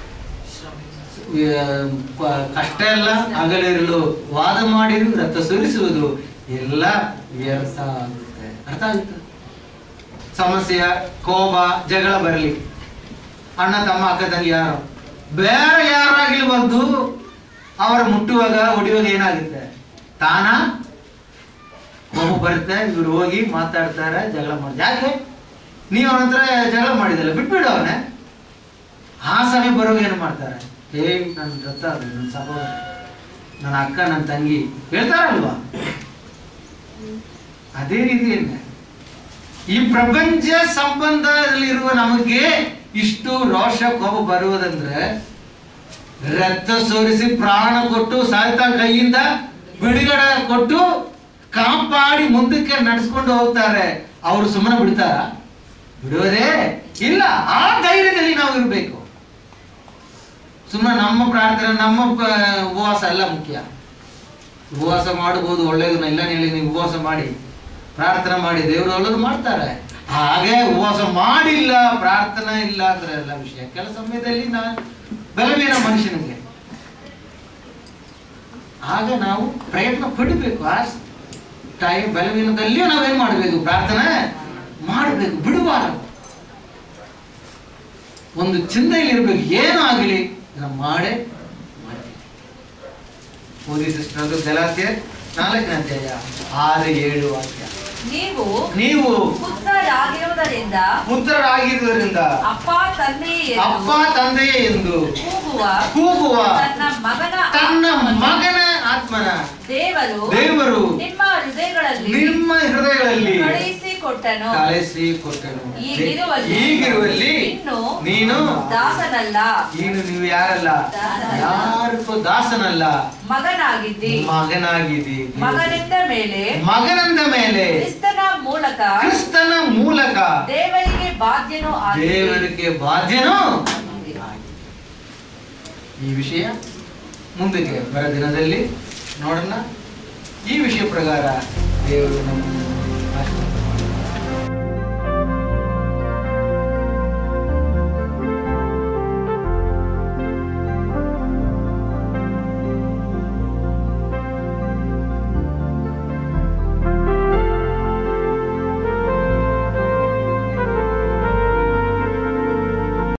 ಆ, ಪ- ಕಷ್ಟ ಎಲ್ಲ ಹಗಲಿರಲು ವಾದ ಮಾಡಿರು ರಕ್ತ ಸುರಿಸುವುದು ಎಲ್ಲ ವ್ಯರ್ಥ ಆಗುತ್ತೆ ಅರ್ಥ ಆಗುತ್ತೆ ಸಮಸ್ಯೆ ಕೋಪ ಜಗಳ ಬರಲಿ ಅಣ್ಣ ತಮ್ಮ ಅಕ್ಕ ತಂಗಿ ಯಾರು ಬೇರೆ ಯಾರಾಗಿಲಿ ಬಂದು ಅವರ ಮುಟ್ಟುವಾಗ ಹೊಡಿಯುವಾಗ ಏನಾಗುತ್ತೆ ತಾನ ಕೋಪ ಬರುತ್ತೆ ಇವ್ರು ಹೋಗಿ ಮಾತಾಡ್ತಾರೆ ಜಗಳ ಮಾಡಿ ಯಾಕೆ ನೀವು ಅವನ ಹತ್ರ ಜಗಳ ಮಾಡಿದಲ್ಲ ಬಿಟ್ಬಿಡು ಅವನೇ ಆ ಸಮಯ ಬರುವಾಗ ಏನು ಮಾಡ್ತಾರೆ ಏ ನನ್ನ ರಥ ಅದು ನನ್ನ ಸಹೋದರ ನನ್ನ ಅಕ್ಕ ನನ್ನ ತಂಗಿ ಹೇಳ್ತಾರಲ್ವಾ ಅದೇ ರೀತಿಯನ್ನೇ ಈ ಪ್ರಪಂಚ ಸಂಬಂಧದಲ್ಲಿರುವ ನಮಗೆ ಇಷ್ಟು ರೋಷ ಕೋಪ ಬರುವುದಂದ್ರೆ ರಕ್ತ ಸೋರಿಸಿ ಪ್ರಾಣ ಕೊಟ್ಟು ಸಾಯ್ತಾ ಕೈಯಿಂದ ಬಿಡುಗಡೆ ಕೊಟ್ಟು ಕಾಪಾಡಿ ಮುಂದಕ್ಕೆ ನಡೆಸ್ಕೊಂಡು ಹೋಗ್ತಾರೆ ಅವರು ಸುಮ್ಮನೆ ಬಿಡ್ತಾರ ಬಿಡುವುದೇ ಇಲ್ಲ ಆ ಧೈರ್ಯದಲ್ಲಿ ನಾವು ಇರಬೇಕು ಸುಮ್ಮನೆ ನಮ್ಮ ಪ್ರಾರ್ಥನೆ ನಮ್ಮ ಪ- ಉಪವಾಸ ಎಲ್ಲ ಮುಖ್ಯ ಉಪವಾಸ ಮಾಡಬಹುದು ಒಳ್ಳೇದು ಇಲ್ಲ ಹೇಳಿ ನೀವು ಉಪವಾಸ ಮಾಡಿ ಪ್ರಾರ್ಥನೆ ಮಾಡಿ ದೇವರು ಒಳ್ಳೇದು ಮಾಡ್ತಾರೆ ಹಾಗೆ ಉಪವಾಸ ಮಾಡಿಲ್ಲ ಪ್ರಾರ್ಥನೆ ಇಲ್ಲ ಅಂದ್ರೆ ಎಲ್ಲ ವಿಷಯ ಕೆಲ ಸಮಯದಲ್ಲಿ ನಾ ಬಲವೀನ ಮನುಷ್ಯನಿಗೆ ಆಗ ನಾವು ಪ್ರಯತ್ನ ಪಡಬೇಕು ಆ ಟೈಮ್ ಬಲವೀನದಲ್ಲಿಯೂ ನಾವೇನ್ ಮಾಡಬೇಕು ಪ್ರಾರ್ಥನೆ ಮಾಡಬೇಕು ಬಿಡಬಾರದು ಒಂದು ಚಿಂತೆಯಲ್ಲಿ ಇರಬೇಕು ಏನು ಆಗಲಿ ನಾವು ಮಾಡೇ ಮಾಡ್ತೀವಿ ಓದಿ ಸಿಸ್ಟರ್ ಅದು ಗಲಾತ್ಯ ನಾಲ್ಕನೇ ಅಧ್ಯಾಯ ಆರು ಏಳು ವಾಕ್ಯ ನೀವು ನೀವು ಪುತ್ರರಾಗಿರುವುದರಿಂದ ಪುತ್ರರಾಗಿರುವುದರಿಂದ ಅಪ್ಪ ತಂದೆ ಅಪ್ಪ ತಂದೆಯೇ ಎಂದು ಕೂಗುವ ಕೂಗುವ ತನ್ನ ಮಗನ ತನ್ನ ಆತ್ಮವನ್ನು ಮಗನ ಆತ್ಮನ ದೇವರು ದೇವರು ನಿಮ್ಮ ಹೃದಯಗಳಲ್ಲಿ ನಿಮ್ಮ ಹೃದಯಗಳಲ್ಲಿ ಕಳುಹಿಸಿಕೊಟ್ಟನು ಕಳಿಸಿ ಕೊಟ್ಟನು ಈಗಿರುವಲ್ಲಿ ಈಗಿರುವಲ್ಲಿ ಇನ್ನು ನೀನು ದಾಸನಲ್ಲ ನೀನು ನೀವು ಯಾರಲ್ಲ ಯಾರಿಗೂ ದಾಸನಲ್ಲ ಮಗನಾಗಿದ್ದಿ ಮಗನಾಗಿದ್ದಿ ಮಗನಿಂದ ಮೇಲೆ ಮಗನಂದ ಮೇಲೆ ಕ್ರಿಸ್ತನ ಮೂಲಕ ಕ್ರಿಸ್ತನ ಮೂಲಕ ದೇವರಿಗೆ ಬಾಧ್ಯನು ಆಗಿದ್ದಿ. ದೇವರಿಗೆ ಬಾಧ್ಯನು ಈ ವಿಷಯ ಮುಂದಕ್ಕೆ ಬರ ದಿನದಲ್ಲಿ ನೋಡೋಣ ಈ ವಿಷಯ ಪ್ರಕಾರ ದೇವರು ನಮ್ಮನ್ನು ಆಶೀರ್ವಾದ ಮಾಡಲಿ.